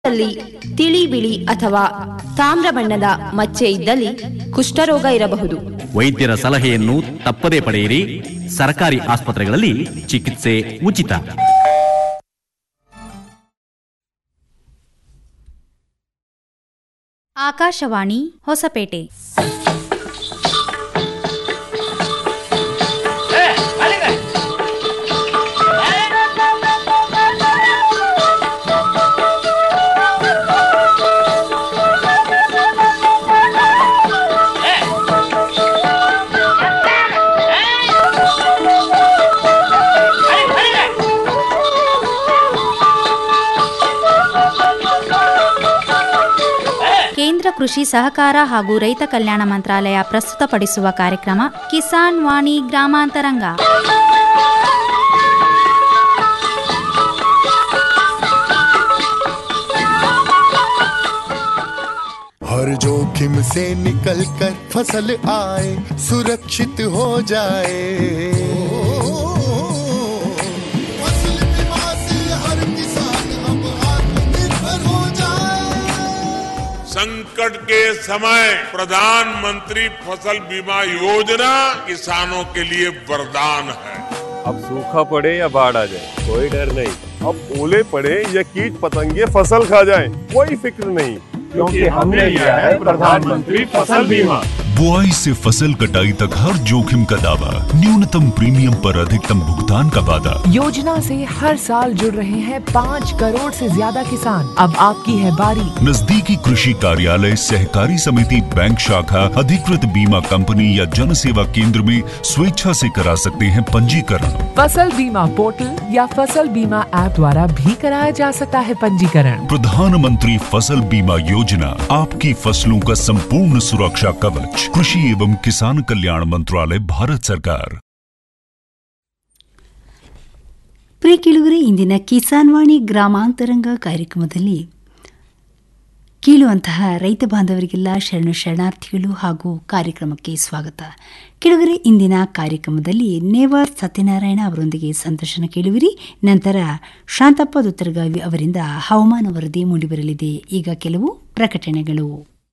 ದಲ್ಲಿ ತಿಳಿ ಬಿಳಿ ಅಥವಾ ತಾಮ್ರ ಬಣ್ಣದ ಮಚ್ಚೆ ಇದ್ದಲ್ಲಿ ಕುಷ್ಠರೋಗ ಇರಬಹುದು ವೈದ್ಯರ ಸಲಹೆಯನ್ನು ತಪ್ಪದೇ ಪಡೆಯಿರಿ ಸರ್ಕಾರಿ ಆಸ್ಪತ್ರೆಗಳಲ್ಲಿ ಚಿಕಿತ್ಸೆ ಉಚಿತ ಆಕಾಶವಾಣಿ ಹೊಸಪೇಟೆ ಕೇಂದ್ರ ಕೃಷಿ ಸಹಕಾರ ಹಾಗೂ ರೈತ ಕಲ್ಯಾಣ ಮಂತ್ರಾಲಯ ಪ್ರಸ್ತುತಪಡಿಸುವ ಕಾರ್ಯಕ್ರಮ ಕಿಸಾನ್ ವಾಣಿ ಗ್ರಾಮಾಂತರಂಗ हर जोखिम से निकल कर फसल आए सुरक्षित हो जाए फसल बीमा से हर किसान अब आत्मनिर्भर हो जाए संकट के समय प्रधानमंत्री फसल बीमा योजना किसानों के लिए वरदान है अब सूखा पड़े या बाढ़ आ जाए कोई डर नहीं अब ओले पड़े या कीट पतंगे फसल खा जाए कोई फिक्र नहीं क्योंकि हमने लिया है प्रधानमंत्री फसल बीमा बुआई से फसल कटाई तक हर जोखिम का दावा न्यूनतम प्रीमियम पर अधिकतम भुगतान का वादा योजना से हर साल जुड़ रहे हैं पाँच करोड़ से ज्यादा किसान अब आपकी है बारी नजदीकी कृषि कार्यालय सहकारी समिति बैंक शाखा अधिकृत बीमा कंपनी या जन सेवा केंद्र में स्वेच्छा से करा सकते हैं पंजीकरण फसल बीमा पोर्टल या फसल बीमा ऐप द्वारा भी कराया जा सकता है पंजीकरण प्रधानमंत्री फसल बीमा योजना आपकी फसलों का संपूर्ण सुरक्षा कवच कृषि एवं किसान कल्याण मंत्रालय भारत सरकार ಪ್ರಿಯ ಕೇಳುಗರೆ ಇಂದಿನ ಕಿಸಾನ್ ವಾಣಿ ಗ್ರಾಮಾಂತರಂಗ ಕಾರ್ಯಕ್ರಮದಲ್ಲಿ ಕೇಳುವಂತಹ ರೈತ ಬಾಂಧವರಿಗೆಲ್ಲ ಶರಣು ಶರಣಾರ್ಥಿಗಳು ಹಾಗೂ ಕಾರ್ಯಕ್ರಮಕ್ಕೆ ಸ್ವಾಗತ ಕೇಳುಗರೆ ಇಂದಿನ ಕಾರ್ಯಕ್ರಮದಲ್ಲಿ ನೇವಾರ್ ಸತ್ಯನಾರಾಯಣ ಅವರೊಂದಿಗೆ ಸಂದರ್ಶನ ಕೇಳುವಿರಿ ನಂತರ ಶಾಂತಪ್ಪ ದುತ್ತರಗಾವಿ ಅವರಿಂದ ಹವಾಮಾನ ವರದಿ ಮೂಡಿಬರಲಿದೆ ಈಗ ಕೆಲವು ಪ್ರಕಟಣೆಗಳು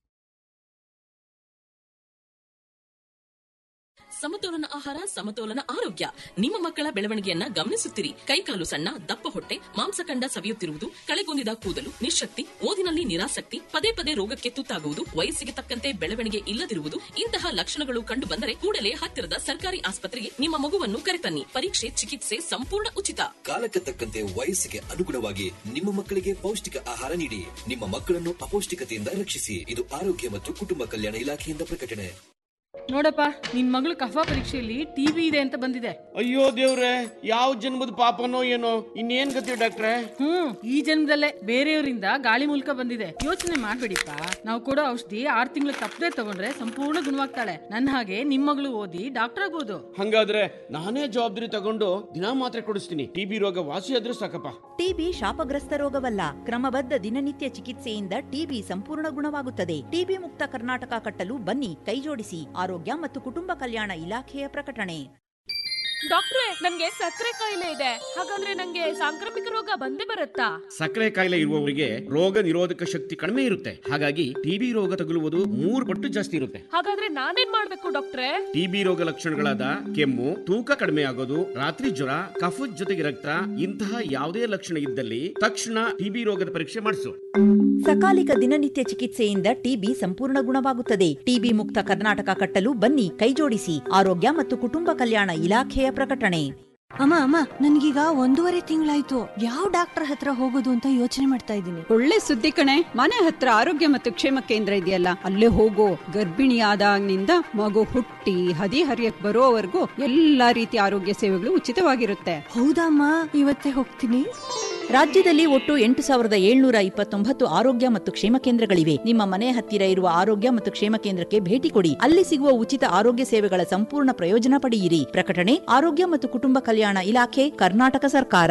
ಸಮತೋಲನ ಆಹಾರ ಸಮತೋಲನ ಆರೋಗ್ಯ ನಿಮ್ಮ ಮಕ್ಕಳ ಬೆಳವಣಿಗೆಯನ್ನ ಗಮನಿಸುತ್ತಿರಿ ಕೈಕಾಲು ಸಣ್ಣ ದಪ್ಪ ಹೊಟ್ಟೆ ಮಾಂಸಖಂಡ ಸವಿಯುತ್ತಿರುವುದು ಕಳೆಗುಂದಿದ ಕೂದಲು ನಿಶಕ್ತಿ ಓದಿನಲ್ಲಿ ನಿರಾಸಕ್ತಿ ಪದೇ ಪದೇ ರೋಗಕ್ಕೆ ತುತ್ತಾಗುವುದು ವಯಸ್ಸಿಗೆ ತಕ್ಕಂತೆ ಬೆಳವಣಿಗೆ ಇಲ್ಲದಿರುವುದು ಇಂತಹ ಲಕ್ಷಣಗಳು ಕಂಡು ಬಂದರೆ ಕೂಡಲೇ ಹತ್ತಿರದ ಸರ್ಕಾರಿ ಆಸ್ಪತ್ರೆಗೆ ನಿಮ್ಮ ಮಗುವನ್ನು ಕರೆತನ್ನಿ ಪರೀಕ್ಷೆ ಚಿಕಿತ್ಸೆ ಸಂಪೂರ್ಣ ಉಚಿತ ಕಾಲಕ್ಕೆ ತಕ್ಕಂತೆ ವಯಸ್ಸಿಗೆ ಅನುಗುಣವಾಗಿ ನಿಮ್ಮ ಮಕ್ಕಳಿಗೆ ಪೌಷ್ಟಿಕ ಆಹಾರ ನೀಡಿ ನಿಮ್ಮ ಮಕ್ಕಳನ್ನು ಅಪೌಷ್ಟಿಕತೆಯಿಂದ ರಕ್ಷಿಸಿ ಇದು ಆರೋಗ್ಯ ಮತ್ತು ಕುಟುಂಬ ಕಲ್ಯಾಣ ಇಲಾಖೆಯಿಂದ ಪ್ರಕಟಣೆ ನೋಡಪ್ಪ ನಿನ್ ಮಗಳು ಕಫಾ ಪರೀಕ್ಷೆಯಲ್ಲಿ ಟಿವಿ ಇದೆ ಅಂತ ಬಂದಿದೆ ಅಯ್ಯೋ ದೇವ್ರೆ ಯಾವ ಜನ್ಮದ ಪಾಪನೋ ಏನೋ ಇನ್ನೇನ್ ಗತಿ ಡಾಕ್ಟ್ರೆ ಹ್ಮ್ ಈ ಜನ್ಮದಲ್ಲೇ ಬೇರೆಯವರಿಂದ ಗಾಳಿ ಮೂಲಕ ಬಂದಿದೆ ಯೋಚನೆ ಮಾಡ್ಬೇಡಿಪ್ಪ ನಾವು ಕೊಡೋ ಔಷಧಿ ಆರ್ ತಿಂಗಳು ತಪ್ಪದೆ ತಗೊಂಡ್ರೆ ಸಂಪೂರ್ಣ ಗುಣವಾಗ್ತಾಳೆ ನನ್ನ ಹಾಗೆ ನಿಮ್ ಮಗಳು ಓದಿ ಡಾಕ್ಟರ್ ಆಗ್ಬೋದು ಹಂಗಾದ್ರೆ ನಾನೇ ಜವಾಬ್ದಾರಿ ತಗೊಂಡು ದಿನಾ ಮಾತ್ರೆ ಕೊಡಿಸ್ತೀನಿ ಟಿಬಿ ರೋಗ ವಾಸಿ ಆದ್ರೂ ಸಾಕಪ್ಪ ಟಿಬಿ ಶಾಪಗ್ರಸ್ತ ರೋಗವಲ್ಲ ಕ್ರಮಬದ್ಧ ದಿನನಿತ್ಯ ಚಿಕಿತ್ಸೆಯಿಂದ ಟಿಬಿ ಸಂಪೂರ್ಣ ಗುಣವಾಗುತ್ತದೆ ಟಿಬಿ ಮುಕ್ತ ಕರ್ನಾಟಕ ಕಟ್ಟಲು ಬನ್ನಿ ಕೈಜೋಡಿಸಿ ಆರೋಗ್ಯ ಮತ್ತು ಕುಟುಂಬ ಕಲ್ಯಾಣ ಇಲಾಖೆಯ ಪ್ರಕಟಣೆ ಡಾಕ್ಟ್ರೆ ನನ್ಗೆ ಸಕ್ಕರೆ ಕಾಯಿಲೆ ಇದೆ ಹಾಗಾದ್ರೆ ನಂಗೆ ಸಾಂಕ್ರಾಮಿಕ ರೋಗ ಬಂದೇ ಬರುತ್ತಾ ಸಕ್ಕರೆ ಕಾಯಿಲೆ ಇರುವವರಿಗೆ ರೋಗ ನಿರೋಧಕ ಶಕ್ತಿ ಕಡಿಮೆ ಇರುತ್ತೆ ಹಾಗಾಗಿ ಟಿಬಿ ರೋಗ ತಗುಲುವುದು ಮೂರು ಪಟ್ಟು ಜಾಸ್ತಿ ಇರುತ್ತೆ ಹಾಗಾದ್ರೆ ನಾನೇನ್ ಮಾಡ್ಬೇಕು ಡಾಕ್ಟ್ರೆ ಟಿಬಿ ರೋಗ ಲಕ್ಷಣಗಳಾದ ಕೆಮ್ಮು ತೂಕ ಕಡಿಮೆ ಆಗೋದು ರಾತ್ರಿ ಜ್ವರ ಕಫದ ಜೊತೆಗೆ ರಕ್ತ ಇಂತಹ ಯಾವುದೇ ಲಕ್ಷಣ ಇದ್ದಲ್ಲಿ ತಕ್ಷಣ ಟಿಬಿ ರೋಗದ ಪರೀಕ್ಷೆ ಮಾಡಿಸು ಸಕಾಲಿಕ ದಿನನಿತ್ಯ ಚಿಕಿತ್ಸೆಯಿಂದ ಟಿಬಿ ಸಂಪೂರ್ಣ ಗುಣವಾಗುತ್ತದೆ ಟಿಬಿ ಮುಕ್ತ ಕರ್ನಾಟಕ ಕಟ್ಟಲು ಬನ್ನಿ ಕೈಜೋಡಿಸಿ ಆರೋಗ್ಯ ಮತ್ತು ಕುಟುಂಬ ಕಲ್ಯಾಣ ಇಲಾಖೆಯ ಪ್ರಕಟಣೆ ಅಮ್ಮ ಅಮ್ಮ ನನ್ಗೀಗ ಒಂದೂವರೆ ತಿಂಗಳಾಯ್ತು ಯಾವ ಡಾಕ್ಟರ್ ಹತ್ರ ಹೋಗೋದು ಅಂತ ಯೋಚನೆ ಮಾಡ್ತಾ ಇದ್ದೀನಿ ಒಳ್ಳೆ ಸುದ್ದಿ ಕಣೆ ಮನೆ ಹತ್ರ ಆರೋಗ್ಯ ಮತ್ತು ಕ್ಷೇಮ ಕೇಂದ್ರ ಇದೆಯಲ್ಲ ಅಲ್ಲೇ ಹೋಗೋ ಗರ್ಭಿಣಿಯಾದಾಗಿನಿಂದ ಮಗು ಹುಟ್ಟಿ ಹದಿ ಹರಿಯಕ್ ಬರೋವರೆಗೂ ಎಲ್ಲಾ ರೀತಿಯ ಆರೋಗ್ಯ ಸೇವೆಗಳು ಉಚಿತವಾಗಿರುತ್ತೆ ಹೌದಮ್ಮ ಇವತ್ತೇ ಹೋಗ್ತೀನಿ ರಾಜ್ಯದಲ್ಲಿ ಒಟ್ಟು ಎಂಟು ಸಾವಿರದ ಏಳ್ನೂರ ಇಪ್ಪತ್ತೊಂಬತ್ತು ಆರೋಗ್ಯ ಮತ್ತು ಕ್ಷೇಮ ಕೇಂದ್ರಗಳಿವೆ ನಿಮ್ಮ ಮನೆ ಹತ್ತಿರ ಇರುವ ಆರೋಗ್ಯ ಮತ್ತು ಕ್ಷೇಮ ಕೇಂದ್ರಕ್ಕೆ ಭೇಟಿ ಕೊಡಿ ಅಲ್ಲಿ ಸಿಗುವ ಉಚಿತ ಆರೋಗ್ಯ ಸೇವೆಗಳ ಸಂಪೂರ್ಣ ಪ್ರಯೋಜನ ಪಡೆಯಿರಿ ಪ್ರಕಟಣೆ ಆರೋಗ್ಯ ಮತ್ತು ಕುಟುಂಬ ಕಲ್ಯಾಣ ಇಲಾಖೆ ಕರ್ನಾಟಕ ಸರ್ಕಾರ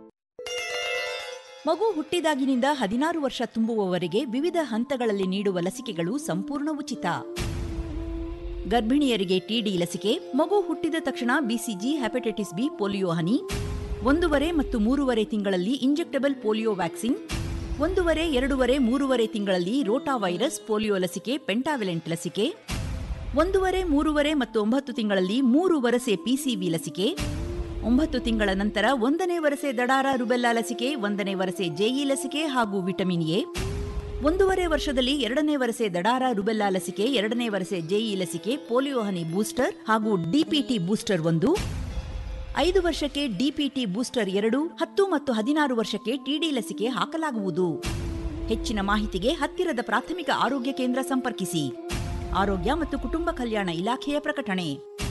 ಮಗು ಹುಟ್ಟಿದಾಗಿನಿಂದ ಹದಿನಾರು ವರ್ಷ ತುಂಬುವವರೆಗೆ ವಿವಿಧ ಹಂತಗಳಲ್ಲಿ ನೀಡುವ ಲಸಿಕೆಗಳು ಸಂಪೂರ್ಣ ಉಚಿತ ಗರ್ಭಿಣಿಯರಿಗೆ ಟಿಡಿ ಲಸಿಕೆ ಮಗು ಹುಟ್ಟಿದ ತಕ್ಷಣ ಬಿಸಿಜಿ ಹೆಪಟೈಟಿಸ್ ಬಿ ಪೋಲಿಯೋ ಹನಿ ಒಂದೂವರೆ ಮತ್ತು ಮೂರುವರೆ ತಿಂಗಳಲ್ಲಿ ಇಂಜೆಕ್ಟಬಲ್ ಪೋಲಿಯೋ ವ್ಯಾಕ್ಸಿನ್ ಒಂದೂವರೆ ಎರಡೂವರೆ ಮೂರುವರೆ ತಿಂಗಳಲ್ಲಿ ರೋಟಾ ವೈರಸ್ ಪೋಲಿಯೋ ಲಸಿಕೆ ಪೆಂಟಾವಿಲೆಂಟ್ ಲಸಿಕೆ ಒಂದೂವರೆ ಮೂರುವರೆ ಮತ್ತು ಒಂಬತ್ತು ತಿಂಗಳಲ್ಲಿ ಮೂರು ವರಸೆ ಪಿಸಿವಿ ಲಸಿಕೆ ಒಂಬತ್ತು ತಿಂಗಳ ನಂತರ ಒಂದನೇ ವರಸೆ ದಡಾರ ರುಬೆಲ್ಲಾ ಲಸಿಕೆ ಒಂದನೇ ವರಸೆ ಜೆಇ ಲಸಿಕೆ ಹಾಗೂ ವಿಟಮಿನ್ ಎ ಒಂದೂವರೆ ವರ್ಷದಲ್ಲಿ ಎರಡನೇ ವರಸೆ ದಡಾರ ರುಬೆಲ್ಲಾ ಲಸಿಕೆ ಎರಡನೇ ವರಸೆ ಜೆಇ ಲಸಿಕೆ ಪೋಲಿಯೋ ಹನಿ ಬೂಸ್ಟರ್ ಹಾಗೂ ಡಿಪಿಟಿ ಬೂಸ್ಟರ್ ಒಂದು ಐದು ವರ್ಷಕ್ಕೆ ಡಿಪಿಟಿ ಬೂಸ್ಟರ್ ಎರಡು ಹತ್ತು ಮತ್ತು ಹದಿನಾರು ವರ್ಷಕ್ಕೆ ಟಿಡಿ ಲಸಿಕೆ ಹಾಕಲಾಗುವುದು ಹೆಚ್ಚಿನ ಮಾಹಿತಿಗೆ ಹತ್ತಿರದ ಪ್ರಾಥಮಿಕ ಆರೋಗ್ಯ ಕೇಂದ್ರ ಸಂಪರ್ಕಿಸಿ ಆರೋಗ್ಯ ಮತ್ತು ಕುಟುಂಬ ಕಲ್ಯಾಣ ಇಲಾಖೆಯ ಪ್ರಕಟಣೆ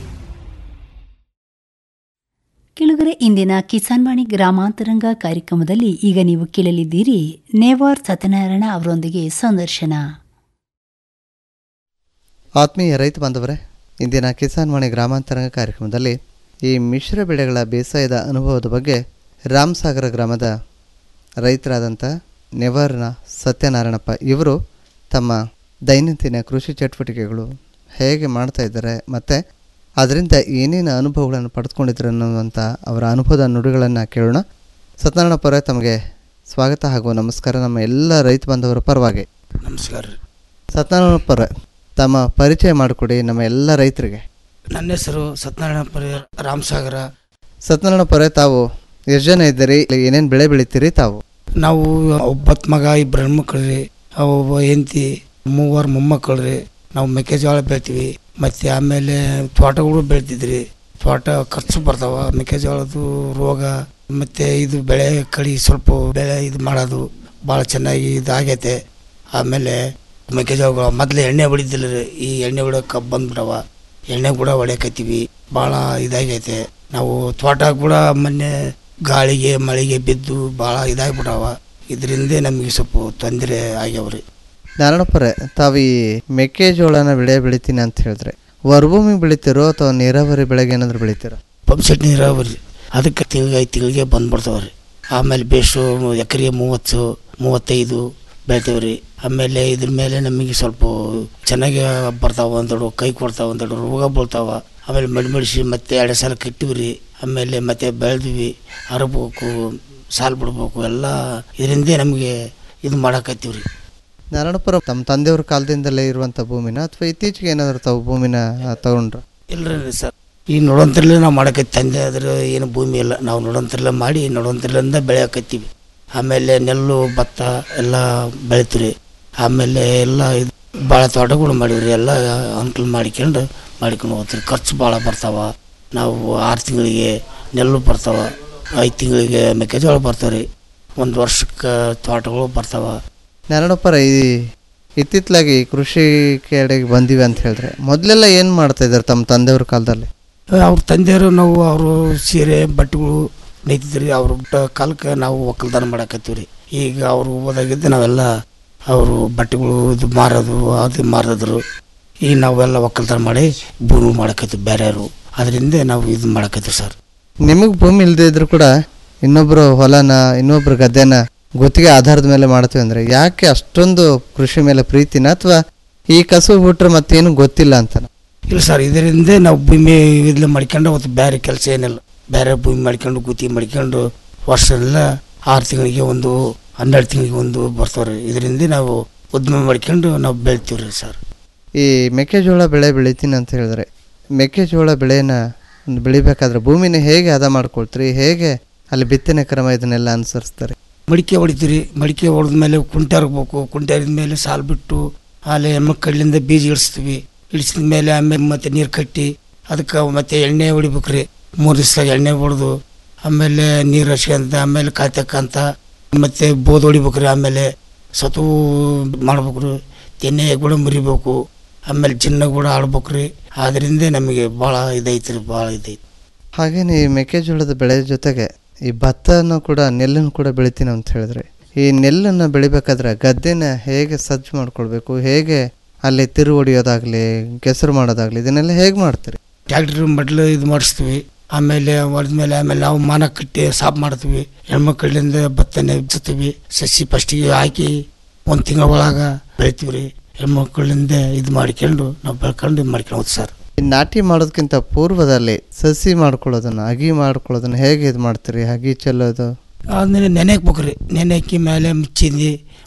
ಕೆಳಗರೆ ಇಂದಿನ ಕಿಸಾನ್ ವಾಣಿ ಗ್ರಾಮಾಂತರಂಗ ಕಾರ್ಯಕ್ರಮದಲ್ಲಿ ಈಗ ನೀವು ಕೇಳಲಿದ್ದೀರಿ ನೇವಾರ್ ಸತ್ಯನಾರಾಯಣ ಅವರೊಂದಿಗೆ ಸಂದರ್ಶನ ಆತ್ಮೀಯ ರೈತ ಬಾಂಧವರೇ ಇಂದಿನ ಕಿಸಾನ್ ವಾಣಿ ಗ್ರಾಮಾಂತರಂಗ ಕಾರ್ಯಕ್ರಮದಲ್ಲಿ ಈ ಮಿಶ್ರ ಬೆಳೆಗಳ ಬೇಸಾಯದ ಅನುಭವದ ಬಗ್ಗೆ ರಾಮಸಾಗರ ಗ್ರಾಮದ ರೈತರಾದಂಥ ನೆವಾರ್ನ ಸತ್ಯನಾರಾಯಣಪ್ಪ ಇವರು ತಮ್ಮ ದೈನಂದಿನ ಕೃಷಿ ಚಟುವಟಿಕೆಗಳು ಹೇಗೆ ಮಾಡ್ತಾ ಇದ್ದಾರೆ ಮತ್ತು ಅದರಿಂದ ಏನೇನು ಅನುಭವಗಳನ್ನು ಪಡೆದುಕೊಂಡಿದ್ರು ಅನ್ನುವಂಥ ಅವರ ಅನುಭವದ ನುಡಿಗಳನ್ನು ಕೇಳೋಣ ಸತ್ಯನಾರಾಯಣಪ್ಪ ಅವರೇ ತಮಗೆ ಸ್ವಾಗತ ಹಾಗೂ ನಮಸ್ಕಾರ ನಮ್ಮ ಎಲ್ಲ ರೈತ ಬಾಂಧವರ ಪರವಾಗಿ ನಮಸ್ಕಾರ ರೀ ಸತ್ಯನಾರಾಯಣಪ್ಪ ಅವರೇ ತಮ್ಮ ಪರಿಚಯ ಮಾಡಿಕೊಡಿ ನಮ್ಮ ಎಲ್ಲ ರೈತರಿಗೆ ನನ್ನ ಹೆಸರು ಸತ್ಯನಾರಾಯಣ ಪರಿ ರಾಮಸಾಗರ ಸತ್ಯನಾರಾಯಣಪ್ಪ ಅವರೇ ತಾವು ಎಷ್ಟು ಜನ ಇದ್ದೀರಿ ಏನೇನು ಬೆಳೆ ಬೆಳಿತೀರಿ ತಾವು ನಾವು ಒಬ್ಬತ್ತು ಮಗ ಇಬ್ಬರು ಹೆಣ್ಮಕ್ಳು ರೀ ಒಬ್ಬ ಹೆಂಡತಿ ಮೂವರು ಮೊಮ್ಮಕ್ಕಳು ರೀ ನಾವು ಮೆಕ್ಕೆಜೋಳ ಬೆಳಿತೀವಿ ಮತ್ತು ಆಮೇಲೆ ತೋಟಗಳು ಬೆಳಿತಿದ್ರಿ ತೋಟ ಖರ್ಚು ಬರ್ತಾವ ಮೆಕ್ಕೆಜೋಳದ್ದು ರೋಗ ಮತ್ತು ಇದು ಬೆಳೆ ಕಡಿ ಸ್ವಲ್ಪ ಬೆಳೆ ಇದು ಮಾಡೋದು ಭಾಳ ಚೆನ್ನಾಗಿ ಇದಾಗೈತೆ ಆಮೇಲೆ ಮೆಕ್ಕೆಜೋಳಗಳು ಮೊದಲು ಎಣ್ಣೆ ಹೊಡಿತಿಲ್ಲ ರೀ ಈ ಎಣ್ಣೆ ಹೊಡ್ಯಕ್ಕೆ ಬಂದ್ಬಿಡವ ಎಣ್ಣೆ ಕೂಡ ಹೊಡ್ಯಕತ್ತೀವಿ ಭಾಳ ಇದಾಗೈತೆ ನಾವು ತೋಟ ಕೂಡ ಮೊನ್ನೆ ಗಾಳಿಗೆ ಮಳೆಗೆ ಬಿದ್ದು ಭಾಳ ಇದಾಗ್ಬಿಟ್ಟವ ಇದರಿಂದ ನಮಗೆ ಸ್ವಲ್ಪ ತೊಂದರೆ ಆಗ್ಯಾವ್ರಿ ನಾರಾಯಣಪ್ಪರೇ ತಾವು ಈ ಮೆಕ್ಕೆಜೋಳನ ಬೆಳೆ ಬೆಳಿತೀನಿ ಅಂತ ಹೇಳಿದ್ರೆ ಹೊರಭೂಮಿ ಬೆಳಿತೀರೋ ಅಥವಾ ನೀರಾವರಿ ಬೆಳೆಗೆ ಏನಾದ್ರು ಬೆಳಿತೀರೋ ಪಂಪ್ ಸೆಟ್ ನೀರಾವರಿ ಅದಕ್ಕೆ ತಿಂಗಳಿಗೆ ಐದು ತಿಂಗಳಿಗೆ ಬಂದ್ಬಿಡ್ತಾವೆ ರೀ ಆಮೇಲೆ ಬೇಸು ಎಕರೆಗೆ ಮೂವತ್ತು ಮೂವತ್ತೈದು ಬೆಳಿತೇವೆ ರೀ ಆಮೇಲೆ ಇದ್ರ ಮೇಲೆ ನಮಗೆ ಸ್ವಲ್ಪ ಚೆನ್ನಾಗಿ ಬರ್ತಾವ ಒಂದೆರಡು ಕೈ ಕೊಡ್ತಾವ ಒಂದೆರಡು ರೋಗ ಬೀಳ್ತಾವ ಆಮೇಲೆ ಮಡಿಮಡಿಸಿ ಮತ್ತೆ ಎರಡು ಸಲ ಕಟ್ಟಿವಿ ರೀ ಆಮೇಲೆ ಮತ್ತೆ ಬೆಳೆದ್ವಿ ಹರಬೇಕು ಸಾಲು ಬಿಡ್ಬೇಕು ಎಲ್ಲ ಇದರಿಂದ ನಮಗೆ ಇದು ಮಾಡಕತ್ತೀವಿ ರೀ ನಾರಾಯಣಪುರ ತಮ್ಮ ತಂದೆಯವ್ರ ಕಾಲದಿಂದಲೇ ಇರುವಂಥ ಭೂಮಿನ ಅಥವಾ ಇತ್ತೀಚೆಗೆ ಏನಾದರೂ ತಾವು ಭೂಮಿನ ಆ, ತಗೊಂಡ್ರ ಇಲ್ರಿ ಸರ್ ಈ ನೋಡೋಂತರಲ್ಲೇ ನಾವು ಮಾಡಕತ್ತಿ ತಂದೆ ಅದ್ರ ಏನು ಭೂಮಿ ಇಲ್ಲ ನಾವು ನೋಡೋಂತರಲ್ಲ ಮಾಡಿ ನೋಡೋಂತರಲ್ಲಿಂದ ಬೆಳೆಯಕತ್ತೀವಿ ಆಮೇಲೆ ನೆಲ್ಲು ಭತ್ತ ಎಲ್ಲ ಬೆಳಿತೀವಿ ಆಮೇಲೆ ಎಲ್ಲ ಇದು ಭಾಳ ತೋಟಗಳು ಮಾಡಿವ್ರಿ ಎಲ್ಲ ಅನುಕೂಲ ಮಾಡಿಕೊಂಡು ಮಾಡ್ಕೊಂಡು ಹೋಗ್ತೀವಿ ಖರ್ಚು ಭಾಳ ಬರ್ತಾವ ನಾವು ಆರು ತಿಂಗಳಿಗೆ ನೆಲ್ಲು ಬರ್ತಾವ ಐದು ತಿಂಗಳಿಗೆ ಮೆಕ್ಕೆಜೋಳ ಬರ್ತಾವೆ ರೀ ಒಂದು ವರ್ಷಕ್ಕೆ ತೋಟಗಳು ಬರ್ತಾವ ನಾರಾಯಣಪ್ಪರ ಈ ಇತ್ತಿತ್ತಲಾಗಿ ಕೃಷಿ ಕಡೆಗೆ ಬಂದಿವಿ ಅಂತ ಹೇಳಿದ್ರೆ ಮೊದಲೆಲ್ಲ ಏನು ಮಾಡ್ತಾ ಇದ್ದಾರೆ ತಮ್ಮ ತಂದೆಯವ್ರ ಕಾಲದಲ್ಲಿ ಅವ್ರ ತಂದೆಯವರು ನಾವು ಅವರು ಸೀರೆ ಬಟ್ಟೆಗಳು ನೇಯ್ತಿದ್ರಿ ಅವ್ರ ಕಾಲಕ್ಕೆ ನಾವು ಒಕ್ಕಲ್ತನ ಮಾಡಕತ್ತೀವಿ ರೀ ಈಗ ಅವರು ಓದಾಗಿದ್ದು ನಾವೆಲ್ಲ ಅವರು ಬಟ್ಟೆಗಳು ಇದು ಮಾರೋದು ಅದು ಮಾರಿದ್ರು ಈಗ ನಾವೆಲ್ಲ ಒಕ್ಕಲ್ತನ ಮಾಡಿ ಭೂಮಿ ಮಾಡಕತ್ತೀವಿ ಬೇರೆಯವರು ಅದರಿಂದ ನಾವು ಇದು ಮಾಡಕತ್ತೀವಿ ಸರ್ ನಿಮಗೆ ಭೂಮಿ ಇಲ್ಲದೆ ಇದ್ರು ಕೂಡ ಇನ್ನೊಬ್ರು ಹೊಲನ ಇನ್ನೊಬ್ರು ಗದ್ದೆನ ಗುತ್ತಿಗೆ ಆಧಾರದ ಮೇಲೆ ಮಾಡ್ತೀವಿ ಅಂದ್ರೆ ಯಾಕೆ ಅಷ್ಟೊಂದು ಕೃಷಿ ಮೇಲೆ ಪ್ರೀತಿನ ಅಥವಾ ಈ ಕಸು ಬಿಟ್ರೆ ಮತ್ತೇನು ಗೊತ್ತಿಲ್ಲ ಅಂತ ಇಲ್ಲ ಸರ್ ಇದರಿಂದ ನಾವು ಭೂಮಿ ಇದನ್ನ ಮಾಡ್ಕೊಂಡು ಅವತ್ತು ಬೇರೆ ಕೆಲಸ ಏನಿಲ್ಲ ಬೇರೆ ಭೂಮಿ ಮಾಡ್ಕೊಂಡು ಗುತ್ತಿಗೆ ಮಾಡ್ಕೊಂಡು ವರ್ಷ ಎಲ್ಲ ಆರು ತಿಂಗಳಿಗೆ ಒಂದು ಹನ್ನೆರಡು ತಿಂಗಳಿಗೆ ಒಂದು ಬರ್ತಾವ್ರಿ ಇದರಿಂದ ನಾವು ಉದ್ಯಮ ಮಾಡ್ಕೊಂಡು ನಾವು ಬೆಳಿತೀವಿ ರೀ ಸರ್ ಈ ಮೆಕ್ಕೆಜೋಳ ಬೆಳೆ ಬೆಳಿತೀನಿ ಅಂತ ಹೇಳಿದ್ರೆ ಮೆಕ್ಕೆಜೋಳ ಬೆಳೆನ ಒಂದು ಬೆಳಿಬೇಕಾದ್ರೆ ಭೂಮಿನ ಹೇಗೆ ಹದ ಮಾಡ್ಕೊಳ್ತೀರಿ ಹೇಗೆ ಅಲ್ಲಿ ಬಿತ್ತನೆ ಕ್ರಮ ಇದನ್ನೆಲ್ಲ ಅನುಸರಿಸ್ತಾರೆ ಮಡಿಕೆ ಹೊಡಿತೀರಿ ಮಡಿಕೆ ಹೊಡೆದ ಮೇಲೆ ಕುಂಟೆ ಹರ್ಬೇಕು ಕುಂಟೆ ಹರಿದ ಮೇಲೆ ಸಾಲು ಬಿಟ್ಟು ಆಲೆ ಮಕ್ಕಳಿಂದ ಬೀಜ ಇಳಿಸ್ತೀವಿ ಇಳಿಸಿದ ಮೇಲೆ ಆಮೇಲೆ ಮತ್ತೆ ನೀರು ಕಟ್ಟಿ ಅದಕ್ಕೆ ಮತ್ತೆ ಎಣ್ಣೆ ಹೊಡಿಬೇಕ್ರಿ ಮೂರು ದಿವಸ ಎಣ್ಣೆ ಹೊಡೆದು ಆಮೇಲೆ ನೀರು ಹಚ್ಕೊಂತ ಆಮೇಲೆ ಕಾಯ್ತಕ್ಕಂತ ಮತ್ತೆ ಬೋದ್ ಹೊಡಿಬೇಕ್ರಿ ಆಮೇಲೆ ಸತು ಮಾಡ್ಬೇಕ್ರಿ ತೆನೆ ಕೂಡ ಮುರಿಬೇಕು ಆಮೇಲೆ ಚಿನ್ನ ಕೂಡ ಆಡ್ಬೇಕ್ರಿ ಆದ್ರಿಂದ ನಮಗೆ ಭಾಳ ಇದೈತ್ರಿ ಭಾಳ ಇದೈತಿ ಹಾಗೇನೆ ಈ ಮೆಕ್ಕೆಜೋಳದ ಬೆಳೆ ಜೊತೆಗೆ ಈ ಭತ್ತನೂ ಕೂಡ ನೆಲ್ಲನ್ನು ಕೂಡ ಬೆಳಿತೀನಿ ಅಂತ ಹೇಳಿದ್ರೆ ಈ ನೆಲ್ಲನ್ನು ಬೆಳಿಬೇಕಾದ್ರೆ ಗದ್ದೆನ ಹೇಗೆ ಸಜ್ಜು ಮಾಡ್ಕೊಳ್ಬೇಕು ಹೇಗೆ ಅಲ್ಲಿ ತಿರು ಹೊಡಿಯೋದಾಗ್ಲಿ ಕೆಸರು ಮಾಡೋದಾಗ್ಲಿ ಇದನ್ನೆಲ್ಲ ಹೇಗೆ ಮಾಡ್ತೀರಿ ಟ್ಯಾಕ್ಟ್ರಿ ಮಡ್ಲು ಇದು ಮಾಡಿಸ್ತೀವಿ ಆಮೇಲೆ ಹೊಡೆದ್ಮೇಲೆ ಆಮೇಲೆ ನಾವು ಮಾನ ಕಟ್ಟಿ ಸಾಫ್ ಮಾಡ್ತೀವಿ ಹೆಣ್ಮಕ್ಳಿಂದ ಭತ್ತನೆ ಬಿತ್ತೀವಿ ಸಸಿ ಫಸ್ಟಿಗೆ ಹಾಕಿ ಒಂದು ತಿಂಗಳ ಒಳಗೆ ಬೆಳಿತೀವಿ ರೀ ಹೆಣ್ಮಕ್ಳಿಂದ ಇದು ಮಾಡ್ಕೊಂಡು ನಾವು ಬೆಳ್ಕೊಂಡು ಇದು ಮಾಡ್ಕೊಂಡು ಸರ್ ಈ ನಾಟಿ ಮಾಡೋದಕ್ಕಿಂತ ಪೂರ್ವದಲ್ಲಿ ಸಸಿ ಮಾಡ್ಕೊಳ್ಳೋದನ್ನ ಅಗಿ ಮಾಡ್ಕೊಳ್ಳೋದನ್ನ ಹೇಗೆ ಇದು ಮಾಡ್ತೀರಿ ಅಗಿ ಚೆಲ್ಲೋದು ಆದ್ಮೇಲೆ ನೆನೆ ಹಾಕ್ಬೇಕ್ರಿ ನೆನೆ ಹಾಕಿ ಮೇಲೆ ಮುಚ್ಚಿಂದು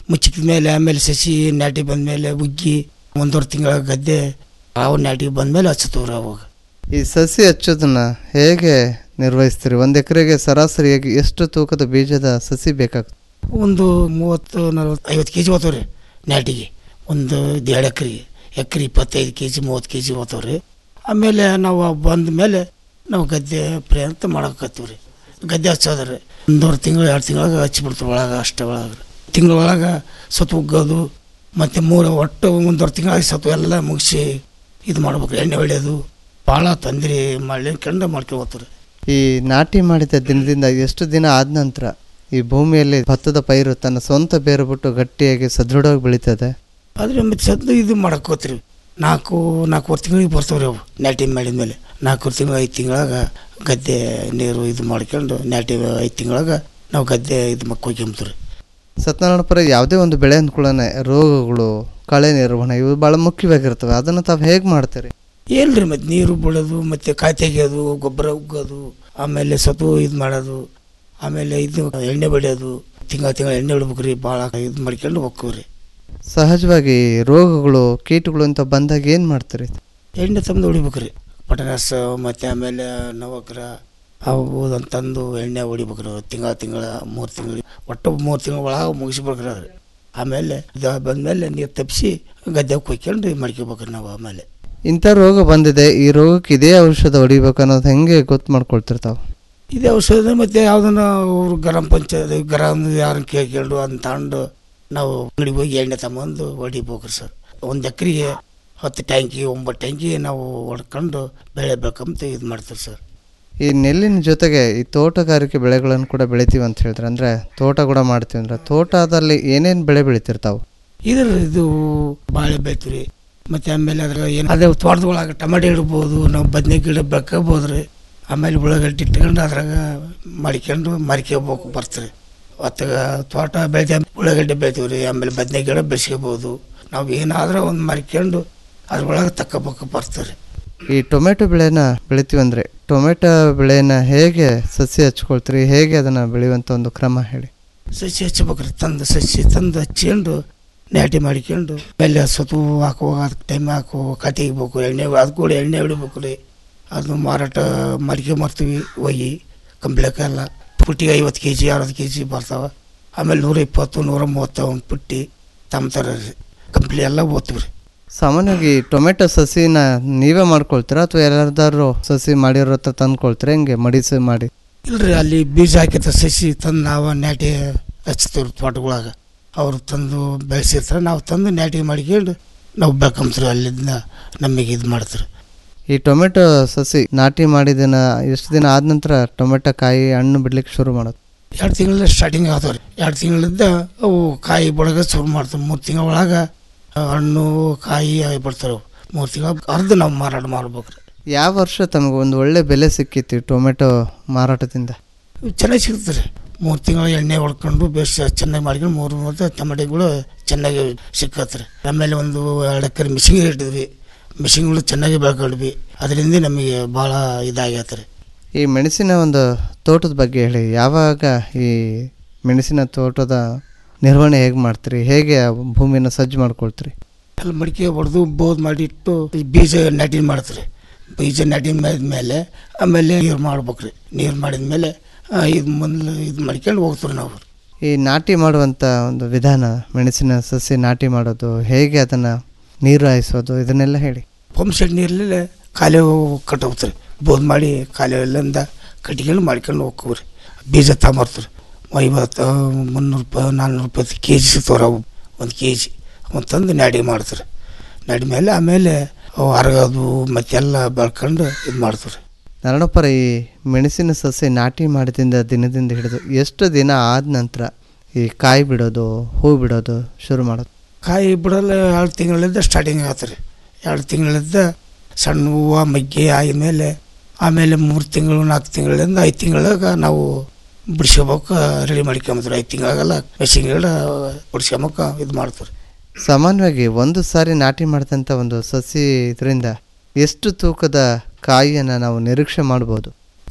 ಮುಚ್ಚಿದ ಮೇಲೆ ಆಮೇಲೆ ಸಸಿ ನಾಟಿ ಬಂದಮೇಲೆ ಉಗ್ಗಿ ಒಂದೂವರೆ ತಿಂಗಳ ಗದ್ದೆ ಅವು ನಾಟಿ ಬಂದಮೇಲೆ ಹಚ್ಚುತ್ತವ್ರಿ ಅವಾಗ ಈ ಸಸಿ ಹಚ್ಚೋದನ್ನ ಹೇಗೆ ನಿರ್ವಹಿಸ್ತೀರಿ ಒಂದು ಎಕರೆಗೆ ಸರಾಸರಿಯಾಗಿ ಎಷ್ಟು ತೂಕದ ಬೀಜದ ಸಸಿ ಬೇಕಾಗ್ತದೆ ಒಂದು ಮೂವತ್ತು ನಲ್ವತ್ತು ಐವತ್ತು ಕೆ ಜಿ ಹೋಗ್ತಾವ್ರಿ ನಾಟಿಗೆ ಒಂದು ಎರಡು ಎಕರೆಗೆ ಎಕರೆ ಇಪ್ಪತ್ತೈದು ಕೆ ಜಿ ಮೂವತ್ತು ಕೆ ಜಿ ಹೋಗ್ತಾವ್ರಿ ಆಮೇಲೆ ನಾವು ಬಂದ ಮೇಲೆ ನಾವು ಗದ್ದೆ ಪ್ರಯತ್ನ ಮಾಡಕತ್ತೀವಿ ರೀ ಗದ್ದೆ ಹಚ್ಚೋದ್ರಿ ಒಂದೂವರೆ ತಿಂಗಳು ಎರಡು ತಿಂಗಳಿಗೆ ಹಚ್ಚಿಬಿಡ್ತೀವಿ ಒಳಗೆ ಅಷ್ಟೇ ಒಳಗೆ ತಿಂಗಳ ಒಳಗೆ ಸತ್ತು ಉಗ್ಗೋದು ಮತ್ತು ಮೂರು ಒಟ್ಟು ಒಂದೂವರೆ ತಿಂಗಳಿಗೆ ಸತ್ತು ಎಲ್ಲ ಮುಗಿಸಿ ಇದು ಮಾಡ್ಬೇಕು ಎಣ್ಣೆ ಹೊಡೆಯೋದು ಭಾಳ ತೊಂದರೆ ಮಾಡಿ ಕಂಡ ಮಾಡ್ಕೊಳ್ತಾರೆ ಈ ನಾಟಿ ಮಾಡಿದ ದಿನದಿಂದ ಎಷ್ಟು ದಿನ ಆದ ನಂತರ ಈ ಭೂಮಿಯಲ್ಲಿ ಭತ್ತದ ಪೈರು ತನ್ನ ಸ್ವಂತ ಬೇರು ಬಿಟ್ಟು ಗಟ್ಟಿಯಾಗಿ ಸದೃಢವಾಗಿ ಬೆಳೀತದೆ ಆದರೆ ಮತ್ತೆ ಸದ್ದು ಇದು ಮಾಡಕ್ಕೆ ಹೋಗ್ತೀರಿ ನಾಲ್ಕು ನಾಲ್ಕೂವರೆ ತಿಂಗಳಿಗೆ ಬರ್ತಾವ್ರಿ ಅವು ನಾಟಿ ಮಾಡಿದ ಮೇಲೆ ನಾಲ್ಕೂವರೆ ತಿಂಗಳು ಐದು ತಿಂಗಳಾಗ ಗದ್ದೆ ನೀರು ಇದು ಮಾಡ್ಕೊಂಡು ನಾಟಿ ಐದು ತಿಂಗಳಾಗ ನಾವು ಗದ್ದೆ ಇದು ಮಕ್ಕೋಗ್ಯಂಬ್ತೀವಿ ಸತ್ಯನಾರಾಯಣಪುರ ಯಾವುದೇ ಒಂದು ಬೆಳೆ ಅಂದ್ಕೊಳ್ಳೋಣ ರೋಗಗಳು ಕಳೆ ನಿರ್ವಹಣೆ ಇವು ಭಾಳ ಮುಖ್ಯವಾಗಿರ್ತವೆ ಅದನ್ನು ತಾವು ಹೇಗೆ ಮಾಡ್ತೀರಿ ಏನ್ರಿ ಮತ್ತೆ ನೀರು ಬೀಳೋದು ಮತ್ತೆ ಕಾಯಿ ತೆಗಿಯೋದು ಗೊಬ್ಬರ ಉಗ್ಗೋದು ಆಮೇಲೆ ಸತು ಇದು ಮಾಡೋದು ಆಮೇಲೆ ಇದು ಎಣ್ಣೆ ಬಡಿಯೋದು ತಿಂಗಳ ತಿಂಗಳ ಎಣ್ಣೆ ಬಿಡ್ಬೇಕ್ರಿ ಭಾಳ ಇದು ಮಾಡ್ಕೊಂಡು ಹೋಗ್ತೀವ್ರಿ ಸಹಜವಾಗಿ ರೋಗಗಳು ಕೀಟಗಳು ಅಂತ ಬಂದಾಗ ಏನು ಮಾಡ್ತೀರಿ ಎಣ್ಣೆ ತಂದು ಹೊಡಿಬೇಕ್ರಿ ಪಟನಾಸ ಮತ್ತು ಆಮೇಲೆ ನವಗ್ರ ಅವು ತಂದು ಎಣ್ಣೆ ಹೊಡಿಬೇಕ್ರಿ ತಿಂಗಳ ತಿಂಗಳ ಮೂರು ತಿಂಗಳು ಒಟ್ಟು ಮೂರು ತಿಂಗಳ ಒಳಗೆ ಮುಗಿಸ್ಬೇಕ್ರಿ ಅದು ಆಮೇಲೆ ಇದು ಬಂದಮೇಲೆ ನೀರು ತಪ್ಪಿಸಿ ಗದ್ದೆಗೆ ಕೊಯ್ಕೊಂಡು ಇದು ಮಾಡ್ಕೋಬೇಕ್ರಿ ನಾವು ಆಮೇಲೆ ಇಂಥ ರೋಗ ಬಂದಿದೆ ಈ ರೋಗಕ್ಕೆ ಇದೇ ಔಷಧ ಹೊಡಿಬೇಕು ಅನ್ನೋದು ಹೆಂಗೆ ಗೊತ್ತು ಮಾಡ್ಕೊಳ್ತಿರ್ತಾವೆ ಇದೇ ಔಷಧ ಮತ್ತೆ ಯಾವ್ದನ್ನ ಅವ್ರು ಗ್ರಾಮ ಪಂಚಾಯತ್ ಗ್ರಾಮ ಯಾರನ್ನ ಕೇಳ್ಕೊಂಡು ಅದನ್ನ ತಗೊಂಡು ನಾವು ಅಂಗಡಿಗೆ ಹೋಗಿ ಎಣ್ಣೆ ತಗೊಂಬಂದು ಹೊಡಿಬೇಕ್ರಿ ಸರ್ ಒಂದು ಎಕರೆಗೆ ಹತ್ತು ಟ್ಯಾಂಕಿ ಒಂಬತ್ತು ಟ್ಯಾಂಕಿ ನಾವು ಹೊಡ್ಕೊಂಡು ಬೆಳೆ ಬೇಕಂತ ಇದು ಮಾಡ್ತೀವಿ ಸರ್ ಈ ನೆಲ್ಲಿನ ಜೊತೆಗೆ ಈ ತೋಟಗಾರಿಕೆ ಬೆಳೆಗಳನ್ನು ಕೂಡ ಬೆಳಿತೀವಿ ಅಂತ ಹೇಳಿದ್ರೆ ಅಂದರೆ ತೋಟ ಕೂಡ ಮಾಡ್ತೀವಿ ಅಂದ್ರೆ ತೋಟದಲ್ಲಿ ಏನೇನು ಬೆಳೆ ಬೆಳಿತಿರ್ತಾವೆ ಇದ್ರ ಇದು ಬಾಳೆ ಬೆಳಿತೀವಿ ಮತ್ತೆ ಆಮೇಲೆ ಅದ್ರ ಏನು ಅದೇ ತೋಟದೊಳಗೆ ಟಮಾಟೆ ಇಡ್ಬೋದು ನಾವು ಬದನೆ ಗಿಡ ಬೆಳ್ಕೋಬೋದು ರೀ ಆಮೇಲೆ ಉಳ್ಳಾಗಡ್ಡಿ ಇಟ್ಕೊಂಡು ಅದ್ರಾಗ ಮಡಿಕೊಂಡು ಮರಿಕೋಬೇಕು ಬರ್ತಾರೆ ಮತ್ತು ತೋಟ ಬೆಳೆದ ಉಳ್ಳಾಗಡ್ಡಿ ಬೆಳಿತೀವಿ ರೀ ಆಮೇಲೆ ಬದನೆ ಗಿಡ ಬೆಳೆಸ್ಕೋಬೋದು ನಾವು ಏನಾದರೂ ಒಂದು ಮರಿಕೊಂಡು ಅದ್ರೊಳಗೆ ತಕ್ಕೋಬೇಕು ಬರ್ತಾರೆ ಈ ಟೊಮೆಟೊ ಬೆಳೆನ ಬೆಳಿತೀವಿ ಅಂದರೆ ಟೊಮೆಟೊ ಬೆಳೆನ ಹೇಗೆ ಸಸಿ ಹಚ್ಕೊಳ್ತೀರಿ ಹೇಗೆ ಅದನ್ನು ಬೆಳೆಯುವಂಥ ಒಂದು ಕ್ರಮ ಹೇಳಿ ಸಸಿ ಹಚ್ಬೇಕ್ರಿ ತಂದು ಸಸಿ ತಂದು ಹಚ್ಕೊಂಡು ನಾಟಿ ಮಾಡ್ಕೊಂಡು ಬೆಲ್ಲ ಸತು ಹಾಕುವಾಗ ಅದಕ್ಕೆ ಟೈಮ್ ಹಾಕುವ ಕತ್ತಿಗ್ಬೇಕು ಎಣ್ಣೆ ಅದು ಕೂಡ ಎಣ್ಣೆ ಹೊಡಿಬೇಕು ರೀ ಅದು ಮಾರಾಟ ಮಾಡ್ಕೊಂಬರ್ತೀವಿ ಹೋಗಿ ಕಂಬ್ಳಕ್ಕೆಲ್ಲ ಪುಟ್ಟಿಗೆ ಐವತ್ತು ಕೆ ಜಿ ಅರವತ್ತು ಕೆ ಜಿ ಬರ್ತಾವೆ ಆಮೇಲೆ ನೂರ ಇಪ್ಪತ್ತು ನೂರ ಮೂವತ್ತು ಒಂದು ಪುಟ್ಟಿ ತಮ್ತಾರೆ ರೀ ಕಂಪ್ಲಿ ಎಲ್ಲ ಓದ್ತೀವಿ ರೀ ಸಾಮಾನ್ಯವಾಗಿ ಟೊಮೆಟೊ ಸಸಿನ ನೀವೇ ಮಾಡ್ಕೊಳ್ತೀರಾ ಅಥವಾ ಯಾರ್ದಾದ್ರು ಸಸಿ ಮಾಡಿರೋ ಹತ್ರ ತಂದ್ಕೊಳ್ತೀರಾ ಹೆಂಗೆ ಮಡಿಸಿ ಮಾಡಿ ಇಲ್ರಿ ಅಲ್ಲಿ ಬೀಜ ಹಾಕಿದ ಸಸಿ ತಂದು ನಾವು ನಾಟಿ ಹಚ್ತೀವಿ ತೋಟಗಳಾಗ ಅವ್ರು ತಂದು ಬೆಳೆಸಿರ್ತಾರೆ ನಾವು ತಂದು ನಾಟಿ ಮಾಡ್ಕೊಂಡು ನಾವು ಬೆಳ್ಕೊಂಬ್ತೀವಿ ಅಲ್ಲಿಂದ ನಮಗೆ ಇದು ಮಾಡ್ತಾರೆ ಈ ಟೊಮೆಟೊ ಸಸಿ ನಾಟಿ ಮಾಡಿದಿನ ಎಷ್ಟು ದಿನ ಆದ ನಂತರ ಟೊಮೆಟೊ ಕಾಯಿ ಹಣ್ಣು ಬಿಡ್ಲಿಕ್ಕೆ ಶುರು ಮಾಡೋದು ಎರಡು ತಿಂಗಳ ಸ್ಟಾರ್ಟಿಂಗ್ ಆಗ್ತಾವೆ ರೀ ಎರಡು ತಿಂಗಳಿಂದ ಅವು ಕಾಯಿ ಬಡಗ ಶುರು ಮಾಡ್ತಾವೆ ಮೂರು ತಿಂಗಳ ಒಳಗೆ ಹಣ್ಣು ಕಾಯಿ ಆಗಿ ಬಿಡ್ತಾರೆ ಮೂರು ತಿಂಗಳ ಅರ್ಧ ನಾವು ಮಾರಾಟ ಮಾಡ್ಬೇಕು ರೀ ಯಾವ ವರ್ಷ ತಮಗೆ ಒಂದು ಒಳ್ಳೆ ಬೆಲೆ ಸಿಕ್ಕಿತ್ತು ಈ ಟೊಮೆಟೊ ಮಾರಾಟದಿಂದ ಚೆನ್ನಾಗಿ ಸಿಗ್ತದೆ ರೀ ಮೂರು ತಿಂಗಳ ಎಣ್ಣೆ ಹೊಡ್ಕೊಂಡು ಬೇಸ್ ಚೆನ್ನಾಗಿ ಮಾಡ್ಕೊಂಡು ಮೂರು ಮೂರು ಟಮಾಟೆಗಳು ಚೆನ್ನಾಗಿ ಸಿಕ್ಕತ್ರಿ ಆಮೇಲೆ ಒಂದು ಎರಡು ಎಕರೆ ಮಿಷಿನ್ ಇಟ್ಟಿದ್ವಿ ಮಿಷಿನ್ಗಳು ಚೆನ್ನಾಗಿ ಬೆಳ್ಕೊಂಡ್ವಿ ಅದರಿಂದ ನಮಗೆ ಭಾಳ ಇದಾಗೈತೆ ರೀ ಈ ಮೆಣಸಿನ ಒಂದು ತೋಟದ ಬಗ್ಗೆ ಹೇಳಿ ಯಾವಾಗ ಈ ಮೆಣಸಿನ ತೋಟದ ನಿರ್ವಹಣೆ ಹೇಗೆ ಮಾಡ್ತೀರಿ ಹೇಗೆ ಆ ಭೂಮಿನ ಸಜ್ಜು ಮಾಡ್ಕೊಳ್ತೀರಿ ಅಲ್ಲಿ ಮಡಿಕೆ ಹೊಡೆದು ಬೋದ್ ಮಾಡಿಟ್ಟು ಈ ಬೀಜ ನಾಟಿ ಮಾಡ್ತಾರೆ ಬೀಜ ನಾಟಿ ಮಾಡಿದ್ಮೇಲೆ ಆಮೇಲೆ ನೀರು ಮಾಡ್ಬೇಕ್ರಿ ನೀರು ಮಾಡಿದ್ಮೇಲೆ ಆ, ಇದು ಮೊದಲು ಇದು ಮಾಡ್ಕೊಂಡು ಹೋಗ್ತೀವಿ ನಾವು ಈ ನಾಟಿ ಮಾಡುವಂಥ ಒಂದು ವಿಧಾನ ಮೆಣಸಿನ ಸಸಿ ನಾಟಿ ಮಾಡೋದು ಹೇಗೆ ಅದನ್ನು ನೀರು ಹಾಯಿಸೋದು ಇದನ್ನೆಲ್ಲ ಹೇಳಿ ಪಂಪ್ ಸೆಟ್ ನೀರಲ್ಲೇ ಕಾಲೇ ಕಟ್ಟಿ ಹೋಗ್ತಾರೆ ಬೋದ್ ಮಾಡಿ ಕಾಲೇ ಎಲ್ಲಿಂದ ಕಟ್ಕೊಂಡು ಮಾಡ್ಕೊಂಡು ಹೋಗ್ತೀವಿ ರೀ ಬೀಜ ತಗೊಂಬರ್ತಾರೆ ಐವತ್ತು ಮುನ್ನೂರು ರೂಪಾಯಿ ನಾನ್ನೂರು ರೂಪಾಯಿ ಕೆ ಜಿ ಸಿಗ್ತಾವ್ರಿ ಅವು ಒಂದು ಕೆ ಜಿ ಅವನು ತಂದು ನಾಟಿ ಮಾಡ್ತಾರೆ ನಾಟಿ ಮೇಲೆ ಆಮೇಲೆ ಅವು ಹರಗೋದು ಮತ್ತೆಲ್ಲ ಬೆಳ್ಕೊಂಡು ಇದು ಮಾಡ್ತಾರೆ ನಾರಾಯಣಪ್ಪರ ಈ ಮೆಣಸಿನ ಸಸಿ ನಾಟಿ ಮಾಡಿದಿಂದ ದಿನದಿಂದ ಹಿಡಿದು ಎಷ್ಟು ದಿನ ಆದ ನಂತರ ಈ ಕಾಯಿ ಬಿಡೋದು ಹೂ ಬಿಡೋದು ಶುರು ಮಾಡೋದು ಕಾಯಿ ಬಿಡಲ್ಲ ಎರಡು ತಿಂಗಳಿಂದ ಸ್ಟಾರ್ಟಿಂಗ್ ಆಗತ್ತೆ ರೀ ಎರಡು ತಿಂಗಳಿಂದ ಸಣ್ಣ ಹೂವು ಮಗ್ಗಿ ಆದ್ಮೇಲೆ ಆಮೇಲೆ ಮೂರು ತಿಂಗಳು ನಾಲ್ಕು ತಿಂಗಳಿಂದ ಐದು ತಿಂಗಳಾಗ ನಾವು ಬಿಡಿಸ್ಕೋಬೇಕು ರೆಡಿ ಮಾಡ್ಕೊಂಬತ್ರಿ ಐದು ತಿಂಗಳಾಗೆಲ್ಲ ಮೆಷಿನ್ ಗಿಡ ಬಿಡಿಸ್ಕೊಂಬಕ ಇದು ಮಾಡ್ತಾರೆ ಸಾಮಾನ್ಯವಾಗಿ ಒಂದು ಸಾರಿ ನಾಟಿ ಮಾಡಿದಂಥ ಒಂದು ಸಸಿ ಇದರಿಂದ ಎಷ್ಟು ತೂಕದ ಕಾಯಿಯನ್ನು ನಾವು ನಿರೀಕ್ಷೆ ಮಾಡ್ಬೋದು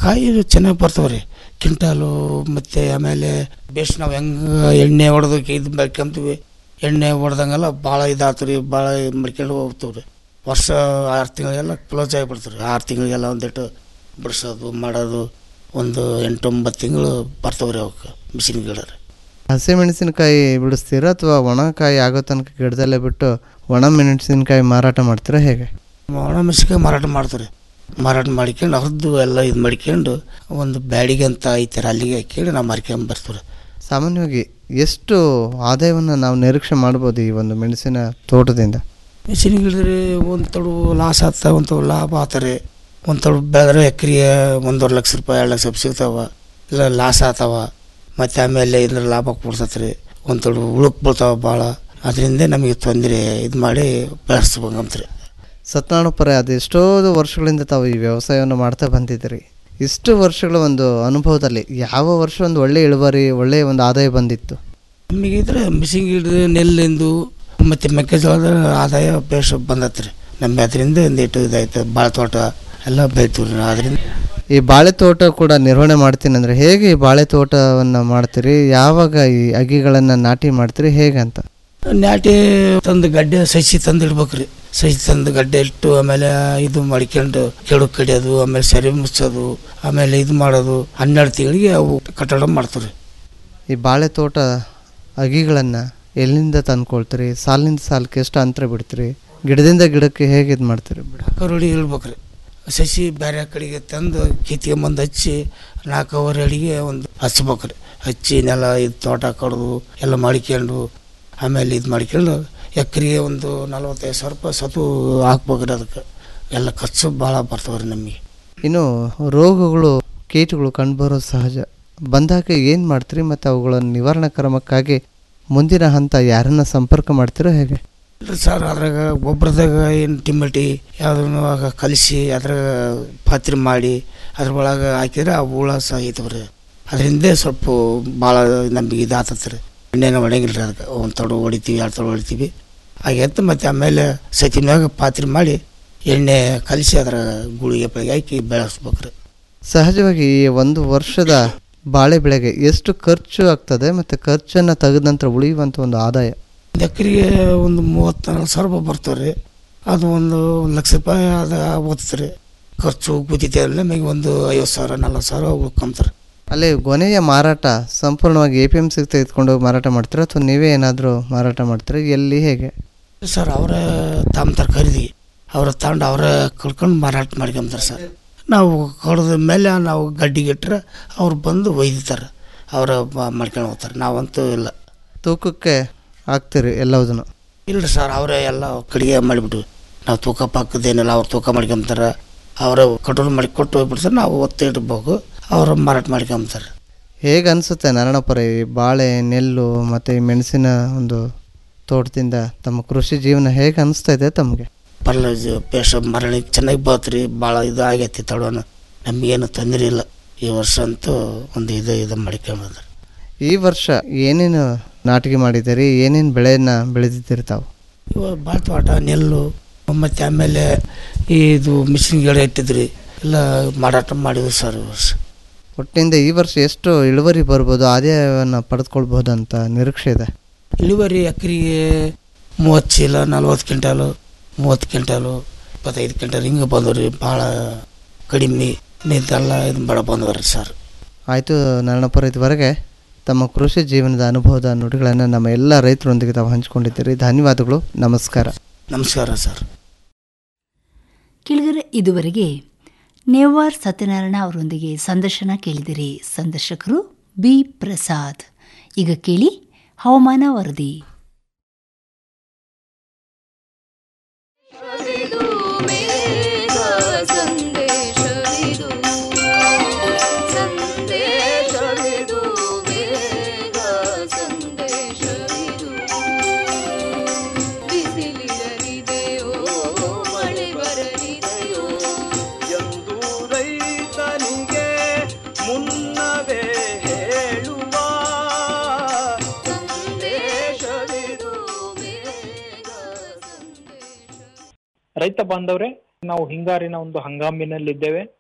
ಕಾಯಿ ಚೆನ್ನಾಗಿ ಬರ್ತಾವ್ರಿ ಕ್ವಿಂಟಾಲು ಮತ್ತು ಆಮೇಲೆ ಬೇಸ್ ನಾವು ಹೆಂಗೆ ಎಣ್ಣೆ ಹೊಡೆದು ಇದು ಬೆಳ್ಕೊಂತೀವಿ ಎಣ್ಣೆ ಹೊಡೆದಂಗೆಲ್ಲ ಭಾಳ ಇದಾಗ್ತು ರೀ ಭಾಳ ಮಡ್ಕೊಂಡು ಹೋಗ್ತೀವಿ ರೀ ವರ್ಷ ಆರು ತಿಂಗಳಿಗೆಲ್ಲ ಕ್ಲೋಸ್ ಆಗಿಬಿಡ್ತೀವಿ ರೀ ಆರು ತಿಂಗಳಿಗೆಲ್ಲ ಒಂದಿಟ್ಟು ಬಿಡಿಸೋದು ಮಾಡೋದು ಒಂದು ಎಂಟು ಒಂಬತ್ತು ತಿಂಗಳು ಬರ್ತಾವ್ರಿ ಅವಕ್ಕೆ ಮಿಷಿನ್ ಗಿಡ ರೀ ಹಸಿಮೆಣಸಿನಕಾಯಿ ಬಿಡಿಸ್ತೀರಾ ಅಥವಾ ಒಣಕಾಯಿ ಆಗೋ ತನಕ ಗಿಡದಲ್ಲೇ ಬಿಟ್ಟು ಒಣ ಮೆಣಸಿನಕಾಯಿ ಮಾರಾಟ ಮಾಡ್ತೀರಾ ಹೇಗೆ ಒಣ ಮೆಣಸಿನ್ಕಾಯಿ ಮಾರಾಟ ಮಾಡ್ತಾರೆ ಮಾರಾಟ ಮಾಡ್ಕೊಂಡು ಹರಿದು ಎಲ್ಲ ಇದು ಮಾಡ್ಕೊಂಡು ಒಂದು ಬ್ಯಾಡಿಗೆ ಅಂತ ಐತಾರೆ ಅಲ್ಲಿಗೆ ಹಾಕ್ಕೊಂಡು ನಾವು ಮಾರ್ಕೊಂಡ್ ಬರ್ತೀವಿ ಸಾಮಾನ್ಯವಾಗಿ ಎಷ್ಟು ಆದಾಯವನ್ನು ನಾವು ನಿರೀಕ್ಷೆ ಮಾಡ್ಬೋದು ಈ ಒಂದು ಮೆಣಸಿನ ತೋಟದಿಂದ ಮೆಣಸಿನ ಗಿಡದ್ರೆ ಒಂದು ತೊಡು ಲಾಸ್ ಆಗ್ತಾ ಒಂದು ತೊಡು ಲಾಭ ಆಗ್ತಾರೆ ಒಂದು ತೊಡು ಬೆಳೆದ್ರೆ ಎಕರೆಗೆ ಒಂದೂವರೆ ಲಕ್ಷ ರೂಪಾಯಿ ಎರಡು ಲಕ್ಷ ರೂಪಾಯಿ ಸಿಗ್ತಾವ ಇಲ್ಲ ಲಾಸ್ ಆಗ್ತಾವ ಮತ್ತು ಆಮೇಲೆ ಇದ್ರ ಲಾಭ ಕೊಡ್ತೈತೆ ರೀ ಒಂದು ತೊಡು ಉಳುಕ್ ಬೀಳ್ತಾವ ಭಾಳ ಅದರಿಂದ ನಮಗೆ ತೊಂದರೆ ಇದು ಮಾಡಿ ಬೆಳೆಸ್ಬೇಕಂತ್ರಿ ಸತ್ಯನಾರಾಯಣಪುರ ಅದೆಷ್ಟೋ ವರ್ಷಗಳಿಂದ ತಾವು ಈ ವ್ಯವಸಾಯವನ್ನು ಮಾಡ್ತಾ ಬಂದಿದ್ದೀರಿ ಇಷ್ಟು ವರ್ಷಗಳ ಒಂದು ಅನುಭವದಲ್ಲಿ ಯಾವ ವರ್ಷ ಒಂದು ಒಳ್ಳೆ ಇಳುವರಿ ಒಳ್ಳೆಯ ಒಂದು ಆದಾಯ ಬಂದಿತ್ತು ನಮಗೆ ಇದ್ರೆ ಮಿಷಿನ್ ಗಿಡ ನೆಲ್ಲಿಂದು ಮತ್ತು ಮೆಕ್ಕೆಜೋಳದ ಆದಾಯ ಬೇಷ ಬಂದತ್ರಿ ನಮ್ಮ ಅದರಿಂದ ಒಂದಿಟ್ಟು ಇದಾಯ್ತು ಭಾಳ ತೋಟ ಎಲ್ಲ ಬೆಳಿತೀವಿ ರೀ ಅದರಿಂದ ಈ ಬಾಳೆ ತೋಟ ಕೂಡ ನಿರ್ವಹಣೆ ಮಾಡ್ತೀನಿ ಅಂದರೆ ಹೇಗೆ ಈ ಬಾಳೆ ತೋಟವನ್ನು ಮಾಡ್ತೀರಿ ಯಾವಾಗ ಈ ಅಗಿಗಳನ್ನು ನಾಟಿ ಮಾಡ್ತೀರಿ ಹೇಗೆ ಅಂತ ನಾಟಿ ತಂದು ಗಡ್ಡೆ ಸಸಿ ತಂದು ಇಡ್ಬೇಕ್ರಿ ಸಸಿ ತಂದು ಗಡ್ಡೆ ಇಟ್ಟು ಆಮೇಲೆ ಇದು ಮಾಡ್ಕೊಂಡು ಕೆಡು ಕಡಿಯೋದು ಆಮೇಲೆ ಸರಿ ಮುಚ್ಚೋದು ಆಮೇಲೆ ಇದು ಮಾಡೋದು ಹನ್ನೆರಡು ತಿಂಗಳಿಗೆ ಅವು ಕಟ್ಟಡ ಮಾಡ್ತೀವಿ ಈ ಬಾಳೆ ತೋಟ ಅಗಿಗಳನ್ನು ಎಲ್ಲಿಂದ ತಂದ್ಕೊಳ್ತೀರಿ ಸಾಲಿನಿಂದ ಸಾಲಕ್ಕೆ ಎಷ್ಟು ಅಂತರ ಬಿಡ್ತೀರಿ ಗಿಡದಿಂದ ಗಿಡಕ್ಕೆ ಹೇಗೆ ಇದು ಮಾಡ್ತೀರಿ ಕರುಡಿ ಇಳ್ಬೇಕ್ರಿ ಸಸಿ ಬೇರೆ ಕಡೆಗೆ ತಂದು ಕಿತ್ಕೊಂಬಂದು ಹಚ್ಚಿ ನಾಲ್ಕೂವರೆ ಅಡಿಗೆ ಒಂದು ಹಚ್ಬೇಕ್ರಿ ಹಚ್ಚಿ ನೆಲ ಇದು ತೋಟ ಕಡ್ದು ಎಲ್ಲ ಮಾಡ್ಕೊಂಡು ಆಮೇಲೆ ಇದು ಮಾಡ್ಕೊಂಡು ಎಕರೆಗೆ ಒಂದು ನಲ್ವತ್ತೈದು ಸಾವಿರ ರೂಪಾಯಿ ಸತು ಹಾಕ್ಬೇಕ್ರಿ ಅದಕ್ಕೆ ಎಲ್ಲ ಖರ್ಚು ಭಾಳ ಬರ್ತಾವ್ರಿ ನಮಗೆ ಇನ್ನು ರೋಗಗಳು ಕೀಟಗಳು ಕಂಡುಬರೋದು ಸಹಜ ಬಂದಾಗ ಏನು ಮಾಡ್ತೀರಿ ಮತ್ತು ಅವುಗಳ ನಿವಾರಣಾ ಕ್ರಮಕ್ಕಾಗಿ ಮುಂದಿನ ಹಂತ ಯಾರನ್ನ ಸಂಪರ್ಕ ಮಾಡ್ತೀರೋ ಹೇಗೆ ಇಲ್ರಿ ಸರ್ ಅದ್ರಾಗ ಗೊಬ್ಬರದಾಗ ಏನು ಟಿಮೆಟಿ ಯಾವುದನ್ನು ಕಲಿಸಿ ಅದ್ರಾಗ ಪಾತ್ರೆ ಮಾಡಿ ಅದ್ರ ಒಳಗೆ ಹಾಕಿದ್ರೆ ಆ ಹುಳ ಸಾಯ್ತವ್ರಿ ಅದರಿಂದ ಸ್ವಲ್ಪ ಭಾಳ ನಮಗೆ ಇದಾತತ್ರಿ ರೀ ಎಣ್ಣೆನ ಹೊಡೆಯಂಗಿಲ್ಲ ರೀ ಅದಕ್ಕೆ ಒಂದು ತೊಡು ಹೊಡಿತೀವಿ ಎರಡು ತೊಡು ಹೊಡಿತೀವಿ ಹಾಗೆತ್ತು ಮತ್ತು ಆಮೇಲೆ ಸತಿನಾಗ ಪಾತ್ರೆ ಮಾಡಿ ಎಣ್ಣೆ ಕಲಿಸಿ ಅದ್ರ ಗುಳಿಗೆ ಪಳಿಗೆ ಹಾಕಿ ಬೆಳೆಸ್ಬೇಕ್ರಿ ಸಹಜವಾಗಿ ಈ ಒಂದು ವರ್ಷದ ಬಾಳೆ ಬೆಳೆಗೆ ಎಷ್ಟು ಖರ್ಚು ಆಗ್ತದೆ ಮತ್ತು ಖರ್ಚನ್ನು ತೆಗೆದ ನಂತರ ಉಳಿಯುವಂಥ ಒಂದು ಆದಾಯ ಒಂದು ಎಕರೆಗೆ ಒಂದು ಮೂವತ್ತು ನಲ್ವತ್ತು ಸಾವಿರ ರೂಪಾಯಿ ಬರ್ತವೆ ರೀ ಅದು ಒಂದು ಒಂದು ಲಕ್ಷ ರೂಪಾಯಿ ಅದು ಓದ್ತದೆ ರೀ ಖರ್ಚು ಕೂತಿತೆ ಅಲ್ಲ ನಮಗೆ ಒಂದು ಐವತ್ತು ಸಾವಿರ ನಲ್ವತ್ತು ಸಾವಿರ ಉಳ್ಕೊಂತಾರೆ ಅಲ್ಲಿ ಕೊನೆಯ ಮಾರಾಟ ಸಂಪೂರ್ಣವಾಗಿ ಎ ಪಿ ಎಮ್ ಸಿಗೆ ತೆಗೆದುಕೊಂಡು ಹೋಗಿ ಮಾರಾಟ ಮಾಡ್ತೀರಾ ಅಥವಾ ನೀವೇ ಏನಾದರೂ ಮಾರಾಟ ಮಾಡ್ತೀರಾ ಎಲ್ಲಿ ಹೇಗೆ ಸರ್ ಅವರೇ ತಾಂಬ್ತಾರೆ ಖರೀದಿ ಅವ್ರ ತಗೊಂಡು ಅವರೇ ಕಳ್ಕೊಂಡು ಮಾರಾಟ ಮಾಡ್ಕೊಂತಾರೆ ಸರ್ ನಾವು ಕಡ್ದ ಮೇಲೆ ನಾವು ಗಡ್ಡಿಗೆ ಇಟ್ಟರೆ ಅವ್ರು ಬಂದು ಒಯ್ದಿತಾರೆ ಅವರ ಮಾಡ್ಕೊಂಡು ಹೋಗ್ತಾರೆ ನಾವಂತೂ ಇಲ್ಲ ತೂಕಕ್ಕೆ ಹಾಕ್ತೀರಿ ಎಲ್ಲವುದನ್ನು ಇಲ್ರಿ ಸರ್ ಅವರೇ ಎಲ್ಲ ಕಡಿಗೆ ಮಾಡಿಬಿಟ್ಟು ನಾವು ತೂಕ ಪಾಕದೇನಿಲ್ಲ ಅವ್ರು ತೂಕ ಮಾಡ್ಕೊಂತಾರೆ ಅವರ ಕಟ್ರೋಲ್ ಮಾಡಿ ಕೊಟ್ಟು ಹೋಗ್ಬಿಡ್ತಾರೆ ನಾವು ಒತ್ತು ಇಡ್ಬೇಕು ಅವರು ಮಾರಾಟ ಮಾಡ್ಕೊಂತಾರೆ ಹೇಗೆ ಅನಿಸುತ್ತೆ ನಾರಾಯಣಪುರ ಈ ಬಾಳೆ ನೆಲ್ಲು ಮತ್ತು ಈ ಮೆಣಸಿನ ಒಂದು ತೋಟದಿಂದ ತಮ್ಮ ಕೃಷಿ ಜೀವನ ಹೇಗೆ ಅನಿಸ್ತಾ ಇದೆ ತಮಗೆ ಪರ್ಲ ಪೇಶ ಮರಳಿ ಚೆನ್ನಾಗಿ ಬತ್ರಿ ಭಾಳ ಇದು ಆಗೈತಿ ತಡೋನ ನಮಗೇನು ತೊಂದರೆ ಇಲ್ಲ ಈ ವರ್ಷ ಅಂತೂ ಒಂದು ಇದು ಇದು ಮಾಡ್ಕೊಂಬಂದ್ರೆ ಈ ವರ್ಷ ಏನೇನು ನಾಟಿಗೆ ಮಾಡಿದ್ದೀರಿ ಏನೇನು ಬೆಳೆಯನ್ನು ಬೆಳೆದಿದ್ದೀರಿ ತಾವು ಇವಾಗ ಭಾಳ ತೋಟ ನೆಲ್ಲು ಮತ್ತು ಆಮೇಲೆ ಇದು ಮಿಷಿನ್ ಗಿಡ ಇಟ್ಟಿದ್ರಿ ಎಲ್ಲ ಮಾರಾಟ ಮಾಡಿದ್ವಿ ಸರ್ ಈ ವರ್ಷ ಒಟ್ಟಿನಿಂದ ಈ ವರ್ಷ ಎಷ್ಟು ಇಳುವರಿ ಬರ್ಬೋದು ಆದಾಯವನ್ನು ಪಡೆದುಕೊಳ್ಬೋದು ಅಂತ ನಿರೀಕ್ಷೆ ಇದೆ ಇಳುವರಿ ಎಕರೆಗೆ ಮೂವತ್ತು ಚೀಲ ನಲ್ವತ್ತು ಕ್ವಿಂಟಾಲು ಮೂವತ್ತು ಕ್ವಿಂಟಾಲು ಇಪ್ಪತ್ತೈದು ಕ್ವಿಂಟಾಲ್ ಹಿಂಗೆ ಬಂದವ್ರಿ ಭಾಳ ಕಡಿಮೆ ನಿಂತೆಲ್ಲ ಇದು ಬಡ ಬಂದವ್ರಿ ಸರ್ ಆಯಿತು ನಾರಾಯಣಪುರ ಇದುವರೆಗೆ ತಮ್ಮ ಕೃಷಿ ಜೀವನದ ಅನುಭವದ ನುಡಿಗಳನ್ನು ನಮ್ಮ ಎಲ್ಲ ರೈತರೊಂದಿಗೆ ತಾವು ಹಂಚಿಕೊಂಡಿದ್ದೀರಿ ಧನ್ಯವಾದಗಳು ನಮಸ್ಕಾರ ನಮಸ್ಕಾರ ಸರ್ ಕೆಳಗರೆ ಇದುವರೆಗೆ ನೇವಾರ್ ಸತ್ಯನಾರಾಯಣ ಅವರೊಂದಿಗೆ ಸಂದರ್ಶನ ಕೇಳಿದಿರಿ ಸಂದರ್ಶಕರು ಬಿ ಪ್ರಸಾದ್ ಈಗ ಕೇಳಿ ಹವಾಮಾನ ವರದಿ ಎಂದು ರೈತನಿಗೆ ಮುನ್ನವೇ ಹೇಳುವ ಸಂದೇಶವಿದು ರೈತ ಬಾಂಧವ್ರೆ ನಾವು ಹಿಂಗಾರಿನ ಒಂದು ಹಂಗಾಮಿನಲ್ಲಿದ್ದೇವೆ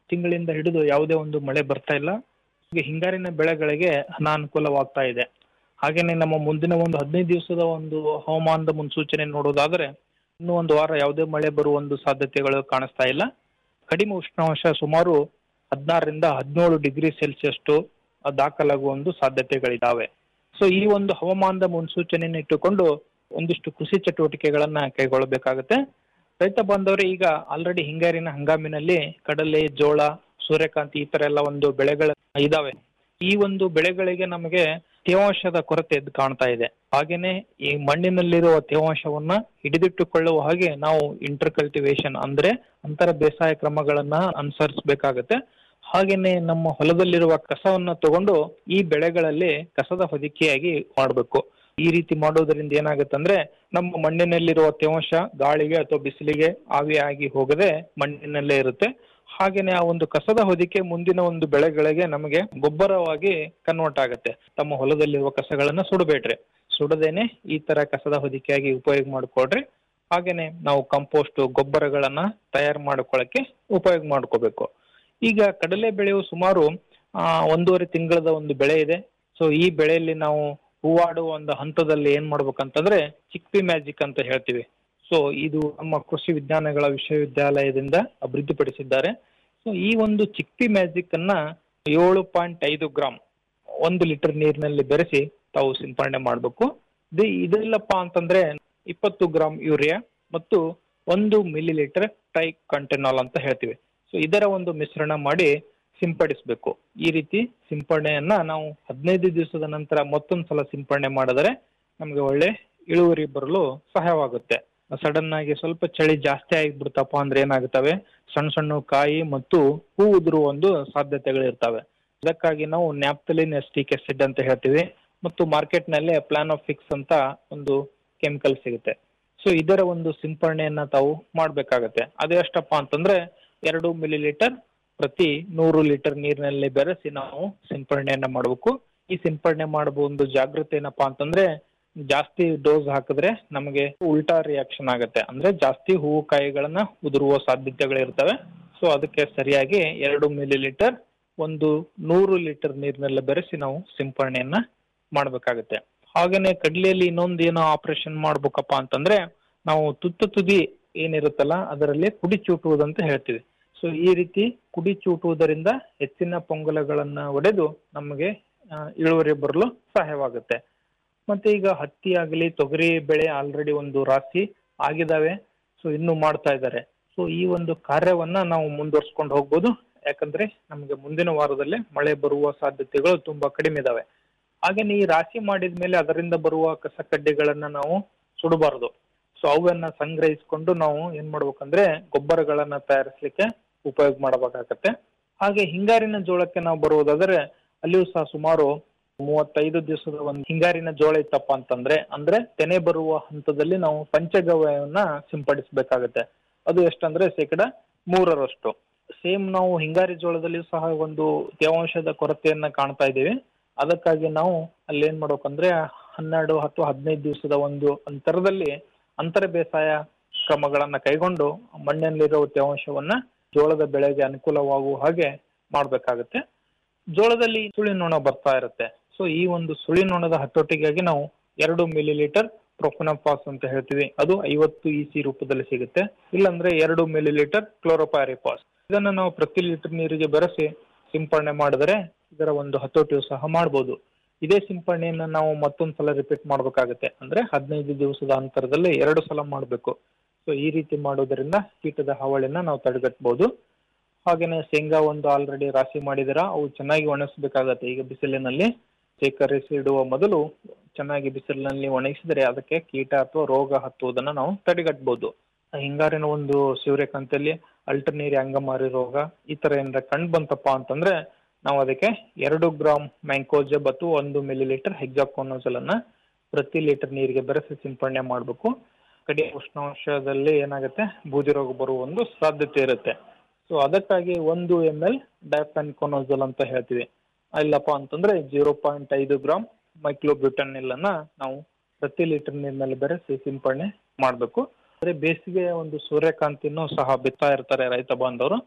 ತಿಂಗಳಿಂದ ಹಿಡಿದು ಯಾವುದೇ ಒಂದು ಮಳೆ ಬರ್ತಾ ಇಲ್ಲ ಈಗ ಹಿಂಗಾರಿನ ಬೆಳೆಗಳಿಗೆ ಅನಾನುಕೂಲವಾಗ್ತಾ ಇದೆ ಹಾಗೇನೆ ನಮ್ಮ ಮುಂದಿನ ಒಂದು ಹದಿನೈದು ದಿವಸದ ಒಂದು ಹವಾಮಾನದ ಮುನ್ಸೂಚನೆ ನೋಡೋದಾದ್ರೆ ಇನ್ನೂ ಒಂದು ವಾರ ಯಾವುದೇ ಮಳೆ ಬರುವ ಒಂದು ಸಾಧ್ಯತೆಗಳು ಕಾಣಿಸ್ತಾ ಇಲ್ಲ ಕಡಿಮೆ ಉಷ್ಣಾಂಶ ಸುಮಾರು ಹದಿನಾರರಿಂದ ಹದಿನೇಳು ಡಿಗ್ರಿ ಸೆಲ್ಸಿಯಸ್ ದಾಖಲಾಗುವ ಒಂದು ಸಾಧ್ಯತೆಗಳಿದಾವೆ ಸೊ ಈ ಒಂದು ಹವಾಮಾನದ ಮುನ್ಸೂಚನೆಯನ್ನು ಇಟ್ಟುಕೊಂಡು ಒಂದಿಷ್ಟು ಕೃಷಿ ಚಟುವಟಿಕೆಗಳನ್ನ ಕೈಗೊಳ್ಳಬೇಕಾಗುತ್ತೆ ರೈತ ಬಾಂಧವರು ಈಗ ಆಲ್ರೆಡಿ ಹಿಂಗಾರಿನ ಹಂಗಾಮಿನಲ್ಲಿ ಕಡಲೆ ಜೋಳ ಸೂರ್ಯಕಾಂತಿ ಈ ತರ ಎಲ್ಲ ಒಂದು ಬೆಳೆಗಳು ಇದಾವೆ ಈ ಒಂದು ಬೆಳೆಗಳಿಗೆ ನಮಗೆ ತೇವಾಂಶದ ಕೊರತೆ ಎದ್ದು ಕಾಣ್ತಾ ಇದೆ ಹಾಗೇನೆ ಈ ಮಣ್ಣಿನಲ್ಲಿರುವ ತೇವಾಂಶವನ್ನ ಹಿಡಿದಿಟ್ಟುಕೊಳ್ಳುವ ಹಾಗೆ ನಾವು ಇಂಟರ್ ಕಲ್ಟಿವೇಶನ್ ಅಂದ್ರೆ ಅಂತರ ಬೇಸಾಯ ಕ್ರಮಗಳನ್ನ ಅನುಸರಿಸಬೇಕಾಗತ್ತೆ ಹಾಗೇನೆ ನಮ್ಮ ಹೊಲದಲ್ಲಿರುವ ಕಸವನ್ನ ತಗೊಂಡು ಈ ಬೆಳೆಗಳಲ್ಲಿ ಕಸದ ಹೊದಿಕೆಯಾಗಿ ಮಾಡಬೇಕು ಈ ರೀತಿ ಮಾಡೋದ್ರಿಂದ ಏನಾಗುತ್ತೆ ಅಂದ್ರೆ ನಮ್ಮ ಮಣ್ಣಿನಲ್ಲಿರುವ ತೇವಾಂಶ ಗಾಳಿಗೆ ಅಥವಾ ಬಿಸಿಲಿಗೆ ಆವಿಯಾಗಿ ಹೋಗದೆ ಮಣ್ಣಿನಲ್ಲೇ ಇರುತ್ತೆ ಹಾಗೇನೆ ಆ ಒಂದು ಕಸದ ಹೊದಿಕೆ ಮುಂದಿನ ಒಂದು ಬೆಳೆಗಳಿಗೆ ನಮಗೆ ಗೊಬ್ಬರವಾಗಿ ಕನ್ವರ್ಟ್ ಆಗುತ್ತೆ ತಮ್ಮ ಹೊಲದಲ್ಲಿರುವ ಕಸಗಳನ್ನ ಸುಡಬೇಡ್ರಿ ಸುಡದೇನೆ ಈ ತರ ಕಸದ ಹೊದಿಕೆಯಾಗಿ ಉಪಯೋಗ ಮಾಡ್ಕೊಳ್ರಿ ಹಾಗೇನೆ ನಾವು ಕಂಪೋಸ್ಟ್ ಗೊಬ್ಬರಗಳನ್ನ ತಯಾರು ಮಾಡ್ಕೊಳ್ಳಕ್ಕೆ ಉಪಯೋಗ ಮಾಡ್ಕೋಬೇಕು ಈಗ ಕಡಲೆ ಬೆಳೆಯು ಸುಮಾರು ಆ, ಒಂದೂವರೆ ತಿಂಗಳದ ಒಂದು ಬೆಳೆ ಇದೆ ಸೊ ಈ ಬೆಳೆಯಲ್ಲಿ ನಾವು ಹೂವಾಡುವ ಒಂದು ಹಂತದಲ್ಲಿ ಏನ್ ಮಾಡ್ಬೇಕಂತಂದ್ರೆ ಚಿಕ್ಪಿ ಮ್ಯಾಜಿಕ್ ಅಂತ ಹೇಳ್ತೀವಿ ಸೊ ಇದು ನಮ್ಮ ಕೃಷಿ ವಿಜ್ಞಾನಗಳ ವಿಶ್ವವಿದ್ಯಾಲಯದಿಂದ ಅಭಿವೃದ್ಧಿಪಡಿಸಿದ್ದಾರೆ ಸೊ ಈ ಒಂದು ಚಿಕ್ಪಿ ಮ್ಯಾಜಿಕ್ ಅನ್ನ ಏಳು ಪಾಯಿಂಟ್ ಐದು ಗ್ರಾಮ್ ಒಂದು ಲೀಟರ್ ನೀರಿನಲ್ಲಿ ಬೆರೆಸಿ ತಾವು ಸಿಂಪರಣೆ ಮಾಡಬೇಕು ಇದೆಲ್ಲಪ್ಪ ಅಂತಂದ್ರೆ ಇಪ್ಪತ್ತು ಗ್ರಾಮ್ ಯೂರಿಯಾ ಮತ್ತು ಒಂದು ಮಿಲಿ ಲೀಟರ್ ಟ್ರೈ ಕಂಟೆನಾಲ್ ಅಂತ ಹೇಳ್ತೀವಿ ಸೊ ಇದರ ಒಂದು ಮಿಶ್ರಣ ಮಾಡಿ ಸಿಂಪಡಿಸಬೇಕು ಈ ರೀತಿ ಸಿಂಪಡಣೆಯನ್ನ ನಾವು ಹದಿನೈದು ದಿವಸದ ನಂತರ ಮತ್ತೊಂದು ಸಲ ಸಿಂಪಡಣೆ ಮಾಡಿದರೆ ನಮಗೆ ಒಳ್ಳೆ ಇಳುವರಿ ಬರಲು ಸಹಾಯವಾಗುತ್ತೆ ಸಡನ್ ಆಗಿ ಸ್ವಲ್ಪ ಚಳಿ ಜಾಸ್ತಿ ಆಗಿಬಿಡ್ತಪ್ಪ ಅಂದ್ರೆ ಏನಾಗುತ್ತವೆ ಸಣ್ಣ ಸಣ್ಣ ಕಾಯಿ ಮತ್ತು ಹೂ ಉದುರುವ ಒಂದು ಸಾಧ್ಯತೆಗಳಿರ್ತವೆ ಇದಕ್ಕಾಗಿ ನಾವು ನ್ಯಾಪ್ತಲಿನ್ ಎಸ್ಟಿಕ್ ಆಸಿಡ್ ಅಂತ ಹೇಳ್ತೀವಿ ಮತ್ತು ಮಾರ್ಕೆಟ್ ನಲ್ಲಿ ಪ್ಲಾನೋಫಿಕ್ಸ್ ಅಂತ ಒಂದು ಕೆಮಿಕಲ್ ಸಿಗುತ್ತೆ ಸೊ ಇದರ ಒಂದು ಸಿಂಪರಣೆಯನ್ನ ತಾವು ಮಾಡ್ಬೇಕಾಗತ್ತೆ ಅದು ಎಷ್ಟಪ್ಪ ಅಂತಂದ್ರೆ ಎರಡು ಮಿಲಿ ಲೀಟರ್ ಪ್ರತಿ ನೂರು ಲೀಟರ್ ನೀರಿನಲ್ಲಿ ಬೆರೆಸಿ ನಾವು ಸಿಂಪರಣೆಯನ್ನ ಮಾಡಬೇಕು ಈ ಸಿಂಪರಣೆ ಮಾಡುವ ಒಂದು ಜಾಗೃತಿ ಏನಪ್ಪಾ ಅಂತಂದ್ರೆ ಜಾಸ್ತಿ ಡೋಸ್ ಹಾಕಿದ್ರೆ ನಮಗೆ ಉಲ್ಟಾ ರಿಯಾಕ್ಷನ್ ಆಗುತ್ತೆ ಅಂದ್ರೆ ಜಾಸ್ತಿ ಹೂವು ಕಾಯಿಗಳನ್ನ ಉದುರುವ ಸಾಧ್ಯತೆಗಳಿರ್ತವೆ ಸೊ ಅದಕ್ಕೆ ಸರಿಯಾಗಿ ಎರಡು ಮಿಲಿ ಲೀಟರ್ ಒಂದು ನೂರು ಲೀಟರ್ ನೀರಿನಲ್ಲಿ ಬೆರೆಸಿ ನಾವು ಸಿಂಪರಣೆಯನ್ನ ಮಾಡ್ಬೇಕಾಗತ್ತೆ ಹಾಗೇನೆ ಕಡ್ಲೆಯಲ್ಲಿ ಇನ್ನೊಂದು ಏನೋ ಆಪರೇಷನ್ ಮಾಡ್ಬೇಕಪ್ಪ ಅಂತಂದ್ರೆ ನಾವು ತುತ್ತ ತುದಿ ಏನಿರುತ್ತಲ್ಲ ಅದರಲ್ಲಿ ಕುಡಿ ಚೂಟುವುದಂತ ಹೇಳ್ತೀವಿ ಸೊ ಈ ರೀತಿ ಕುಡಿ ಚೂಟುವುದರಿಂದ ಹೆಚ್ಚಿನ ಪೊಂಗಲಗಳನ್ನ ಒಡೆದು ನಮಗೆ ಆ, ಇಳುವರಿ ಬರಲು ಸಹಾಯವಾಗುತ್ತೆ ಮತ್ತೆ ಈಗ ಹತ್ತಿ ಆಗಲಿ ತೊಗರಿ ಬೆಳೆ ಆಲ್ರೆಡಿ ಒಂದು ರಾಶಿ ಆಗಿದಾವೆ ಸೊ ಇನ್ನು ಮಾಡ್ತಾ ಇದ್ದಾರೆ ಸೊ ಈ ಒಂದು ಕಾರ್ಯವನ್ನ ನಾವು ಮುಂದುವರ್ಸ್ಕೊಂಡು ಹೋಗ್ಬೋದು ಯಾಕಂದ್ರೆ ನಮಗೆ ಮುಂದಿನ ವಾರದಲ್ಲಿ ಮಳೆ ಬರುವ ಸಾಧ್ಯತೆಗಳು ತುಂಬಾ ಕಡಿಮೆ ಇದಾವೆ ಹಾಗೇನೆ ಈ ರಾಶಿ ಮಾಡಿದ ಮೇಲೆ ಅದರಿಂದ ಬರುವ ಕಸ ಕಡ್ಡಿಗಳನ್ನ ನಾವು ಸುಡಬಾರದು ಸೊ ಅವನ್ನ ಸಂಗ್ರಹಿಸಿಕೊಂಡು ನಾವು ಏನ್ ಮಾಡ್ಬೇಕಂದ್ರೆ ಗೊಬ್ಬರಗಳನ್ನ ತಯಾರಿಸಲಿಕ್ಕೆ ಉಪಯೋಗ ಮಾಡಬೇಕಾಗತ್ತೆ ಹಾಗೆ ಹಿಂಗಾರಿನ ಜೋಳಕ್ಕೆ ನಾವು ಬರುವುದಾದ್ರೆ ಅಲ್ಲಿಯೂ ಸಹ ಸುಮಾರು ಮೂವತ್ತೈದು ದಿವಸದ ಒಂದು ಹಿಂಗಾರಿನ ಜೋಳ ಇತ್ತಪ್ಪ ಅಂತಂದ್ರೆ ಅಂದ್ರೆ ತೆನೆ ಬರುವ ಹಂತದಲ್ಲಿ ನಾವು ಪಂಚಗವ್ಯವನ್ನ ಸಿಂಪಡಿಸಬೇಕಾಗತ್ತೆ ಅದು ಎಷ್ಟಂದ್ರೆ ಶೇಕಡ ಮೂರರಷ್ಟು ಸೇಮ್ ನಾವು ಹಿಂಗಾರಿ ಜೋಳದಲ್ಲಿ ಸಹ ಒಂದು ತೇವಾಂಶದ ಕೊರತೆಯನ್ನ ಕಾಣ್ತಾ ಇದ್ದೀವಿ ಅದಕ್ಕಾಗಿ ನಾವು ಅಲ್ಲಿ ಏನ್ ಮಾಡ್ಬೇಕಂದ್ರೆ ಹನ್ನೆರಡು ಅಥವಾ ಹದಿನೈದು ದಿವಸದ ಒಂದು ಅಂತರದಲ್ಲಿ ಅಂತರ ಬೇಸಾಯ ಕ್ರಮಗಳನ್ನ ಕೈಗೊಂಡು ಮಣ್ಣಿನಲ್ಲಿರೋ ತೇವಾಂಶವನ್ನ ಜೋಳದ ಬೆಳೆಗೆ ಅನುಕೂಲವಾಗುವ ಹಾಗೆ ಮಾಡ್ಬೇಕಾಗತ್ತೆ ಜೋಳದಲ್ಲಿ ಸುಳಿನೊಣ ಬರ್ತಾ ಇರುತ್ತೆ ಸೊ ಈ ಒಂದು ಸುಳಿನೊಣದ ಹತೋಟಿಗಾಗಿ ನಾವು ಎರಡು ಮಿಲಿ ಲೀಟರ್ ಪ್ರೊಫಿನಫಾಸ್ ಅಂತ ಹೇಳ್ತೀವಿ ಅದು ಐವತ್ತು ಇ ಸಿ ರೂಪದಲ್ಲಿ ಸಿಗುತ್ತೆ ಇಲ್ಲಾಂದ್ರೆ ಎರಡು ಮಿಲಿ ಲೀಟರ್ ಕ್ಲೋರೋಪ್ಯಾರಿಫಾಸ್ ಇದನ್ನ ನಾವು ಪ್ರತಿ ಲೀಟರ್ ನೀರಿಗೆ ಬೆರೆಸಿ ಸಿಂಪರಣೆ ಮಾಡಿದರೆ ಇದರ ಒಂದು ಹತೋಟಿಯು ಸಹ ಮಾಡಬಹುದು ಇದೇ ಸಿಂಪರಣೆಯನ್ನ ನಾವು ಮತ್ತೊಂದು ಸಲ ರಿಪೀಟ್ ಮಾಡ್ಬೇಕಾಗತ್ತೆ ಅಂದ್ರೆ ಹದಿನೈದು ದಿವಸದ ಅಂತರದಲ್ಲಿ ಎರಡು ಸಲ ಮಾಡಬೇಕು ಸೊ ಈ ರೀತಿ ಮಾಡೋದ್ರಿಂದ ಕೀಟದ ಹಾವಳಿನ ನಾವು ತಡೆಗಟ್ಟಬಹುದು ಹಾಗೇನೆ ಶೇಂಗಾ ಒಂದು ಆಲ್ರೆಡಿ ರಾಶಿ ಮಾಡಿದಿರ ಅವು ಚೆನ್ನಾಗಿ ಒಣಗಿಸ್ಬೇಕಾಗತ್ತೆ ಈಗ ಬಿಸಿಲಿನಲ್ಲಿ ಶೇಖರಿಸಿ ಇಡುವ ಮೊದಲು ಚೆನ್ನಾಗಿ ಬಿಸಿಲಿನಲ್ಲಿ ಒಣಗಿಸಿದರೆ ಅದಕ್ಕೆ ಕೀಟ ಅಥವಾ ರೋಗ ಹತ್ತುವುದನ್ನ ನಾವು ತಡೆಗಟ್ಟಬಹುದು ಹಿಂಗಾರಿನ ಒಂದು ಸೂರ್ಯಕಾಂತಿಯಲ್ಲಿ ಅಲ್ಟರ್ನೇರಿ ಅಂಗಮಾರಿ ರೋಗ ಈ ತರ ಏನಾರ ಕಂಡು ಬಂತಪ್ಪ ಅಂತಂದ್ರೆ ನಾವು ಅದಕ್ಕೆ ಎರಡು ಗ್ರಾಮ್ ಮ್ಯಾಂಕೋಜಬ್ ಅಥವಾ ಒಂದು ಮಿಲಿ ಲೀಟರ್ ಹೆಕ್ಸಾಕೋನೋಜಲ್ ಅನ್ನ ಪ್ರತಿ ಲೀಟರ್ ನೀರಿಗೆ ಬೆರೆಸಿ ಸಿಂಪರಣೆ ಮಾಡಬೇಕು ಕಡಿಮೆ ಉಷ್ಣಾಂಶದಲ್ಲಿ ಏನಾಗುತ್ತೆ ಬೂದಿ ರೋಗ ಬರುವ ಒಂದು ಸಾಧ್ಯತೆ ಇರುತ್ತೆ ಸೊ ಅದಕ್ಕಾಗಿ ಒಂದು ಎಮ್ ಎಲ್ ಡೈಫೆನ್ಕೋನೋಜಲ್ ಅಂತ ಹೇಳ್ತೀವಿ ಇಲ್ಲಪ್ಪ ಅಂತಂದ್ರೆ ಜೀರೋ ಪಾಯಿಂಟ್ ಐದು ಗ್ರಾಮ್ ಮೈಕ್ಲೋಬ್ಯೂಟನಿಲ್ ಅನ್ನ ನಾವು ಪ್ರತಿ ಲೀಟರ್ ನೀರಿನಲ್ಲಿ ಬೆರೆಸಿ ಸಿಂಪರಣೆ ಮಾಡಬೇಕು ಅಂದ್ರೆ ಬೇಸಿಗೆ ಒಂದು ಸೂರ್ಯಕಾಂತಿನೂ ಸಹ ಬಿತ್ತಾ ಇರ್ತಾರೆ ರೈತ ಬಾಂಧವರು ಸೊ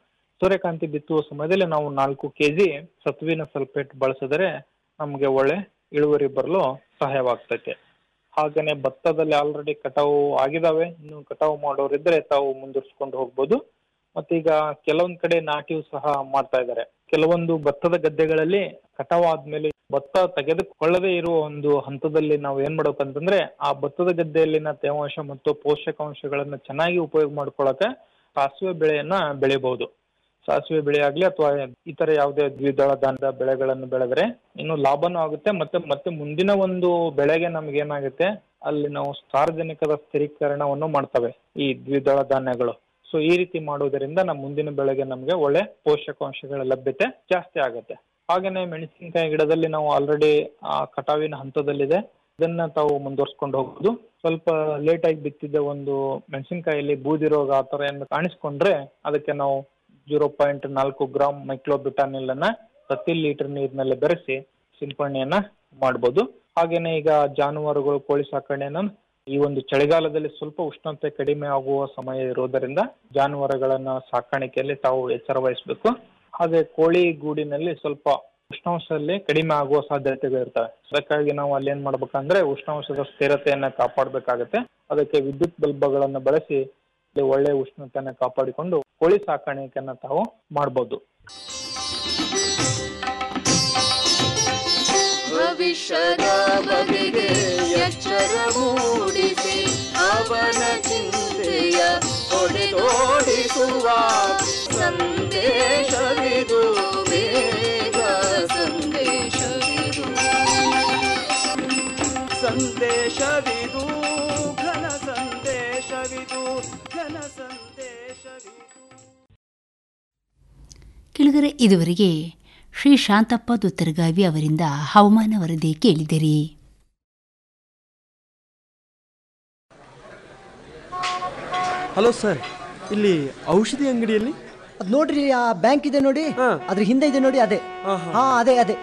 ಸೂರ್ಯಕಾಂತಿ ಬಿತ್ತುವ ಸಮಯದಲ್ಲಿ ನಾವು ನಾಲ್ಕು ಕೆಜಿ ಸತ್ವಿನ ಸಲ್ಫೇಟ್ ಬಳಸಿದರೆ ನಮಗೆ ಒಳ್ಳೆ ಇಳುವರಿ ಬರಲು ಸಹಾಯವಾಗ್ತೈತೆ ಹಾಗೇನೆ ಭತ್ತದಲ್ಲಿ ಆಲ್ರೆಡಿ ಕಟಾವು ಆಗಿದಾವೆ ಇನ್ನು ಕಟಾವು ಮಾಡೋರಿದ್ರೆ ತಾವು ಮುಂದುವರ್ಸ್ಕೊಂಡು ಹೋಗ್ಬೋದು ಮತ್ತೀಗ ಕೆಲವೊಂದ್ ಕಡೆ ನಾಟಿಯೂ ಸಹ ಮಾಡ್ತಾ ಇದ್ದಾರೆ ಕೆಲವೊಂದು ಭತ್ತದ ಗದ್ದೆಗಳಲ್ಲಿ ಕಟಾವು ಆದ್ಮೇಲೆ ಭತ್ತ ತೆಗೆದುಕೊಳ್ಳದೇ ಇರುವ ಒಂದು ಹಂತದಲ್ಲಿ ನಾವು ಏನ್ ಮಾಡ್ಬೇಕಂತಂದ್ರೆ ಆ ಭತ್ತದ ಗದ್ದೆಯಲ್ಲಿನ ತೇವಾಂಶ ಮತ್ತು ಪೋಷಕಾಂಶಗಳನ್ನ ಚೆನ್ನಾಗಿ ಉಪಯೋಗ ಮಾಡ್ಕೊಳಕ್ಕೆ ಸಾಸಿವೆ ಬೆಳೆಯನ್ನ ಬೆಳಿಬಹುದು ಸಾಸಿವೆ ಬೆಳೆ ಆಗ್ಲಿ ಅಥವಾ ಇತರ ಯಾವುದೇ ದ್ವಿದಳ ಧಾನ್ಯದ ಬೆಳೆಗಳನ್ನು ಬೆಳೆದ್ರೆ ಇನ್ನು ಲಾಭನೂ ಆಗುತ್ತೆ ಮತ್ತೆ ಮತ್ತೆ ಮುಂದಿನ ಒಂದು ಬೆಳೆಗೆ ನಮ್ಗೆ ಏನಾಗುತ್ತೆ ಅಲ್ಲಿ ನಾವು ಸಾರ್ವಜನಿಕದ ಸ್ಥಿರೀಕರಣವನ್ನು ಮಾಡ್ತವೆ ಈ ದ್ವಿದಳ ಧಾನ್ಯಗಳು ಸೊ ಈ ರೀತಿ ಮಾಡುವುದರಿಂದ ನಮ್ಮ ಮುಂದಿನ ಬೆಳೆಗೆ ನಮಗೆ ಒಳ್ಳೆ ಪೋಷಕಾಂಶಗಳ ಲಭ್ಯತೆ ಜಾಸ್ತಿ ಆಗುತ್ತೆ ಹಾಗೇನೆ ಮೆಣಸಿನಕಾಯಿ ಗಿಡದಲ್ಲಿ ನಾವು ಆಲ್ರೆಡಿ ಆ ಕಟಾವಿನ ಹಂತದಲ್ಲಿದೆ ಇದನ್ನ ತಾವು ಮುಂದುವರ್ಸ್ಕೊಂಡು ಹೋಗ್ಬೋದು ಸ್ವಲ್ಪ ಲೇಟ್ ಆಗಿ ಬಿತ್ತಿದ್ದ ಒಂದು ಮೆಣಸಿನಕಾಯಲ್ಲಿ ಬೂದಿ ರೋಗ ಆ ತರ ಏನು ಕಾಣಿಸ್ಕೊಂಡ್ರೆ ಅದಕ್ಕೆ ನಾವು ಜೀರೋ ಪಾಯಿಂಟ್ ನಾಲ್ಕು ಗ್ರಾಮ್ ಮೈಕ್ಲೋಬಿಟಾನಿಲ್ ಅನ್ನ ಪ್ರತಿ ಲೀಟರ್ ನೀರಿನಲ್ಲಿ ಬೆರೆಸಿ ಸಿಂಪರಣೆಯನ್ನ ಮಾಡ್ಬೋದು ಹಾಗೇನೆ ಈಗ ಜಾನುವಾರುಗಳು ಕೋಳಿ ಸಾಕಣೆಯನ್ನ ಈ ಒಂದು ಚಳಿಗಾಲದಲ್ಲಿ ಸ್ವಲ್ಪ ಉಷ್ಣತೆ ಕಡಿಮೆ ಆಗುವ ಸಮಯ ಇರುವುದರಿಂದ ಜಾನುವಾರುಗಳನ್ನ ಸಾಕಾಣಿಕೆಯಲ್ಲಿ ತಾವು ಎಚ್ಚರ ವಹಿಸಬೇಕು ಹಾಗೆ ಕೋಳಿ ಗೂಡಿನಲ್ಲಿ ಸ್ವಲ್ಪ ಉಷ್ಣಾಂಶದಲ್ಲಿ ಕಡಿಮೆ ಆಗುವ ಸಾಧ್ಯತೆಗಳಿರ್ತವೆ ಅದಕ್ಕಾಗಿ ನಾವು ಅಲ್ಲಿ ಏನ್ ಮಾಡ್ಬೇಕಂದ್ರೆ ಉಷ್ಣಾಂಶದ ಸ್ಥಿರತೆಯನ್ನ ಕಾಪಾಡಬೇಕಾಗತ್ತೆ ಅದಕ್ಕೆ ವಿದ್ಯುತ್ ಬಲ್ಬ್ಗಳನ್ನ ಬಳಸಿ ಇಲ್ಲಿ ಒಳ್ಳೆ ಉಷ್ಣತೆಯನ್ನ ಕಾಪಾಡಿಕೊಂಡು ಕೋಳಿ ಸಾಕಾಣಿಕೆಯನ್ನ ತಾವು ಮಾಡ್ಬೋದು ಭವಿಷ್ಯದ ಬಗೆಗೆ ಎಚ್ಚರ ಮೂಡಿಸಿ ಅವನ ಚಿಂತೆಯ ಹೊಡೆದೋಡಿಸುವ ಸಂದೇಶವಿದು ಬೇಗ ಸಂದೇಶವಿದು ಸಂದೇಶವಿದು ಘನ ಸಂದೇಶವಿದು ಘನ ಸಂದೇಶವಿದು ಕೆಳಗರೆ ಇದುವರೆಗೆ ಶ್ರೀ ಶಾಂತಪ್ಪ ದುತ್ತರಗಾವಿ ಅವರಿಂದ ಹವಾಮಾನ ವರದಿ ಕೇಳಿದಿರಿ ಹಲೋ ಸರ್ ಇಲ್ಲಿ ಔಷಧಿ ಅಂಗಡಿಯಲ್ಲಿ ಅದ್ ನೋಡ್ರಿ ಆ ಬ್ಯಾಂಕ್ ಇದೆ ನೋಡಿ ಅದ್ರ ಹಿಂದೆ ಇದೆ ನೋಡಿ ಅದೇ ಹಾ ಅದೇ ಅದೇ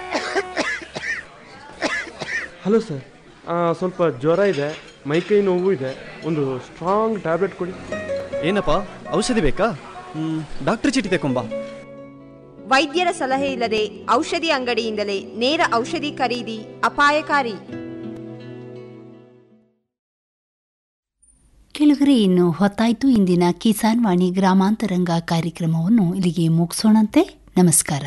ಹಲೋ ಸರ್ ಸ್ವಲ್ಪ ಜ್ವರ ಇದೆ ಮೈಕೈ ನೋವು ಇದೆ ಒಂದು ಸ್ಟ್ರಾಂಗ್ ಟ್ಯಾಬ್ಲೆಟ್ ಕೊಡಿ ಏನಪ್ಪ ಔಷಧಿ ಬೇಕಾ ಡಾಕ್ಟರ್ ಚೀಟಿ ತಕೊಂಬಾ ವೈದ್ಯರ ಸಲಹೆ ಇಲ್ಲದೆ ಔಷಧಿ ಅಂಗಡಿಯಿಂದಲೇ ನೇರ ಔಷಧಿ ಖರೀದಿ ಅಪಾಯಕಾರಿ ಕೆಳಗರೆ ಇನ್ನು ಹೊತ್ತಾಯ್ತು ಇಂದಿನ ಕಿಸಾನ್ ವಾಣಿ ಗ್ರಾಮಾಂತರಂಗ ಕಾರ್ಯಕ್ರಮವನ್ನು ಇಲ್ಲಿಗೆ ಮುಗಿಸೋಣಂತೆ ನಮಸ್ಕಾರ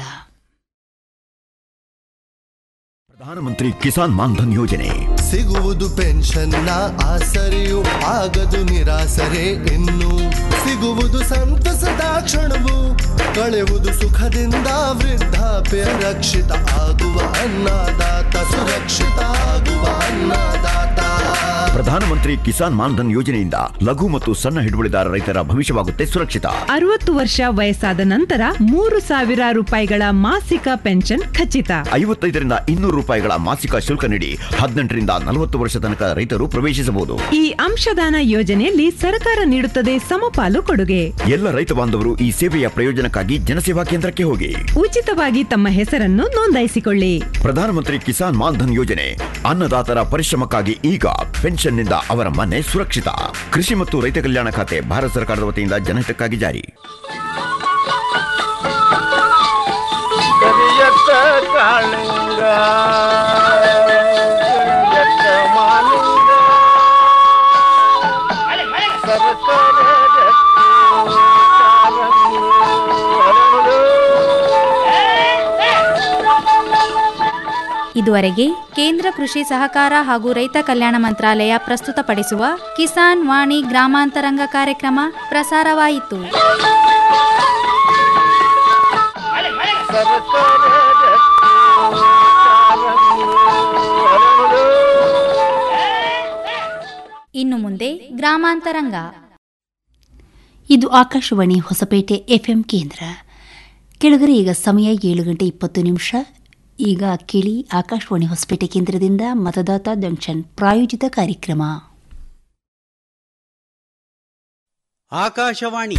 ಪ್ರಧಾನಮಂತ್ರಿ ಕಿಸಾನ್ ಮಾನ್ಧನ್ ಯೋಜನೆ ಸಿಗುವುದು ಪೆನ್ಷನ್ನ ಆಸರೆಯು ಆಗದು ನಿರಾಸರೆ ಇನ್ನು ಸಿಗುವುದು ಸಂತಸದ ಕ್ಷಣವು ಕಳೆಯುವುದು ಸುಖದಿಂದ ವೃದ್ಧಾಪ್ಯ ರಕ್ಷಿತ ಆಗುವ ಅನ್ನದಾತ ಸುರಕ್ಷಿತ ಆಗುವ ಅನ್ನದಾತ ಪ್ರಧಾನಮಂತ್ರಿ ಕಿಸಾನ್ ಮಾನ್ಧನ್ ಯೋಜನೆಯಿಂದ ಲಘು ಮತ್ತು ಸಣ್ಣ ಹಿಡುವಳಿದಾರ ರೈತರ ಭವಿಷ್ಯವಾಗುತ್ತೆ ಸುರಕ್ಷಿತ ಅರವತ್ತು ವರ್ಷ ವಯಸ್ಸಾದ ನಂತರ ಮೂರು ಸಾವಿರ ರೂಪಾಯಿಗಳ ಮಾಸಿಕ ಪೆನ್ಷನ್ ಖಚಿತ ಐವತ್ತೈದರಿಂದ ಇನ್ನೂರು ರೂಪಾಯಿಗಳ ಮಾಸಿಕ ಶುಲ್ಕ ನೀಡಿ ಹದಿನೆಂಟರಿಂದ ನಲವತ್ತು ವರ್ಷ ತನಕ ರೈತರು ಪ್ರವೇಶಿಸಬಹುದು ಈ ಅಂಶದಾನ ಯೋಜನೆಯಲ್ಲಿ ಸರ್ಕಾರ ನೀಡುತ್ತದೆ ಸಮಪಾಲು ಕೊಡುಗೆ ಎಲ್ಲ ರೈತ ಬಾಂಧವರು ಈ ಸೇವೆಯ ಪ್ರಯೋಜನಕ್ಕಾಗಿ ಜನಸೇವಾ ಕೇಂದ್ರಕ್ಕೆ ಹೋಗಿ ಉಚಿತವಾಗಿ ತಮ್ಮ ಹೆಸರನ್ನು ನೋಂದಾಯಿಸಿಕೊಳ್ಳಿ ಪ್ರಧಾನಮಂತ್ರಿ ಕಿಸಾನ್ ಮಾನ್ಧನ್ ಯೋಜನೆ ಅನ್ನದಾತರ ಪರಿಶ್ರಮಕ್ಕಾಗಿ ಈಗ ಪೆನ್ಷನ್ನಿಂದ ಅವರ ಮನೆ ಸುರಕ್ಷಿತ ಕೃಷಿ ಮತ್ತು ರೈತ ಕಲ್ಯಾಣ ಖಾತೆ ಭಾರತ ಸರ್ಕಾರದ ವತಿಯಿಂದ ಜನಹಿತಕ್ಕಾಗಿ ಜಾರಿ ಕರಿಯತ್ತ ಕಾಳಿಂಗ ಕರಿಯತ್ತ ಮಾಲಿಂಗ ಸರಸರ ಜಟ್ಟಿ ಕಾರಂಗಿ ಹರಳು. ಇದುವರೆಗೆ ಕೇಂದ್ರ ಕೃಷಿ ಸಹಕಾರ ಹಾಗೂ ರೈತ ಕಲ್ಯಾಣ ಮಂತ್ರಾಲಯ ಪ್ರಸ್ತುತಪಡಿಸುವ ಕಿಸಾನ್ ವಾಣಿ ಗ್ರಾಮಾಂತರಂಗ ಕಾರ್ಯಕ್ರಮ ಪ್ರಸಾರವಾಯಿತು ಸರಸರ ಜಟ್ಟಿ ಕಾರಂಗಿ ಹರಳು. ಇನ್ನು ಮುಂದೆ ಗ್ರಾಮಾಂತರಂಗ ಇದು ಆಕಾಶವಾಣಿ ಹೊಸಪೇಟೆ ಎಫ್ಎಂ ಕೇಂದ್ರ ಕೆಳಗರೆ ಈಗ ಸಮಯ ಏಳು ಗಂಟೆ ಇಪ್ಪತ್ತು ನಿಮಿಷ ಈಗ ಕೇಳಿ ಆಕಾಶವಾಣಿ ಹೊಸಪೇಟೆ ಕೇಂದ್ರದಿಂದ ಮತದಾತ ಜಂಕ್ಷನ್ ಪ್ರಾಯೋಜಿತ ಕಾರ್ಯಕ್ರಮ ಆಕಾಶವಾಣಿ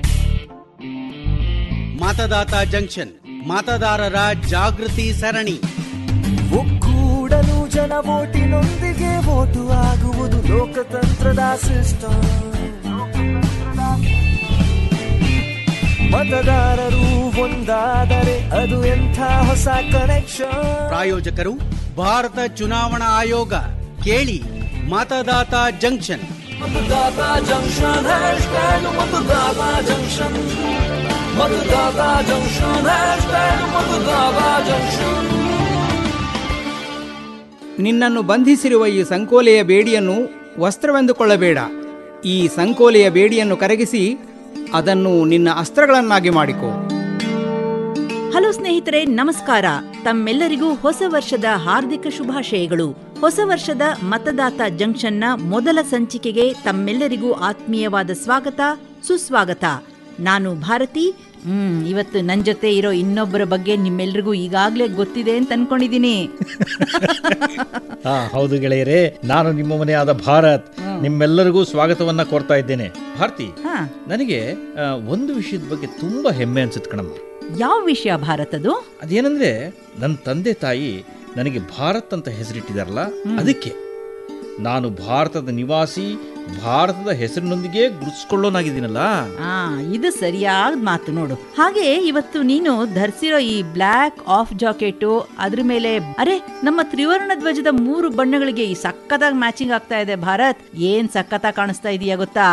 ಮತದಾತ ಜಂಕ್ಷನ್ ಮತದಾರರ ಜಾಗೃತಿ ಸರಣಿ ಒಕ್ಕೂಡಲು ಜನ ಓಟಿನೊಂದಿಗೆ ಓಟು ಆಗುವುದು ಲೋಕತಂತ್ರದ ಸಿಸ್ಟಮ್ ಮತದಾರರು ಒಂದಾದರೆ ಅದು ಎಂಥ ಹೊಸ ಕನೆಕ್ಷನ್ ಪ್ರಾಯೋಜಕರು ಭಾರತ ಚುನಾವಣಾ ಆಯೋಗ ಕೇಳಿ ಮತದಾತ ಜಂಕ್ಷನ್ ಮತದಾತ ಜಂಕ್ಷನ್ ಹ್ಯಾಶ್ಟ್ಯಾಗ್ ಮತದಾತ ಜಂಕ್ಷನ್ ಮತದಾತ ಜಂಕ್ಷನ್ ಹ್ಯಾಶ್ಟ್ಯಾಗ್ ಮತದಾತ ಜಂಕ್ಷನ್ ನಿನ್ನನ್ನು ಬಂಧಿಸಿರುವ ಈ ಸಂಕೋಲೆಯ ಬೇಡಿಯನ್ನು ವಸ್ತ್ರವೆಂದುಕೊಳ್ಳಬೇಡ ಈ ಸಂಕೋಲೆಯ ಬೇಡಿಯನ್ನು ಕರಗಿಸಿ ಅದನ್ನು ನಿನ್ನ ಅಸ್ತ್ರಗಳನ್ನಾಗಿ ಮಾಡಿಕೊ ಹಲೋ ಸ್ನೇಹಿತರೆ ನಮಸ್ಕಾರ ತಮ್ಮೆಲ್ಲರಿಗೂ ಹೊಸ ವರ್ಷದ ಹಾರ್ದಿಕ ಶುಭಾಶಯಗಳು ಹೊಸ ವರ್ಷದ ಮತದಾತ ಜಂಕ್ಷನ್ನ ಮೊದಲ ಸಂಚಿಕೆಗೆ ತಮ್ಮೆಲ್ಲರಿಗೂ ಆತ್ಮೀಯವಾದ ಸ್ವಾಗತ ಸುಸ್ವಾಗತ ನಾನು ಭಾರತಿ ಹ್ಮ್ ಇವತ್ತು ನನ್ ಜೊತೆ ಇರೋ ಇನ್ನೊಬ್ಬರ ಬಗ್ಗೆ ನಿಮ್ಮೆಲ್ರಿಗೂ ಈಗಾಗ್ಲೇ ಗೊತ್ತಿದೆ ಅಂತ ಅನ್ಕೊಂಡಿದೀನಿ ಹಾ ಹೌದು ಗೆಳೆಯರೇ ನಾನು ನಿಮ್ಮ ಮನೆಯಾದ ಭಾರತ್ ನಿಮ್ಮೆಲ್ಲರಿಗೂ ಸ್ವಾಗತವನ್ನ ಕೋರ್ತಾ ಇದ್ದೇನೆ ಭಾರತಿ ಹಾ ನನಗೆ ಆ, ಒಂದು ವಿಷಯದ ಬಗ್ಗೆ ತುಂಬಾ ಹೆಮ್ಮೆ ಅನ್ಸುತ್ತೆ ಕಣಮ್ಮ ಯಾವ ವಿಷಯ ಭಾರತದು ಅದೇನಂದ್ರೆ ನನ್ನ ತಂದೆ ತಾಯಿ ನನಗೆ ಭಾರತ್ ಅಂತ ಹೆಸರಿಟ್ಟಿದಾರಲ್ಲ ಅದಕ್ಕೆ ನಾನು ಭಾರತದ ನಿವಾಸಿ ಭಾರತದ ಹೆಸರಿನೊಂದಿಗೆ ಗುರುತಿಸ್ಕೊಳ್ಳೋನಾಗಿದ್ದೀನಲ್ಲ ಆ ಇದು ಸರಿಯಾದ ಮಾತು ನೋಡು ಹಾಗೆ ಇವತ್ತು ನೀನು ಧರಿಸಿರೋ ಈ ಬ್ಲ್ಯಾಕ್ ಆಫ್ ಜಾಕೆಟ್ ಅದ್ರ ಮೇಲೆ ಅರೆ ನಮ್ಮ ತ್ರಿವರ್ಣ ಧ್ವಜದ ಮೂರು ಬಣ್ಣಗಳಿಗೆ ಈ ಸಖತ್ತಾಗಿ ಮ್ಯಾಚಿಂಗ್ ಆಗ್ತಾ ಇದೆ ಭಾರತ್ ಏನ್ ಸಖತ್ತಾಗಿ ಕಾಣಿಸ್ತಾ ಇದೆಯಾ ಗೊತ್ತಾ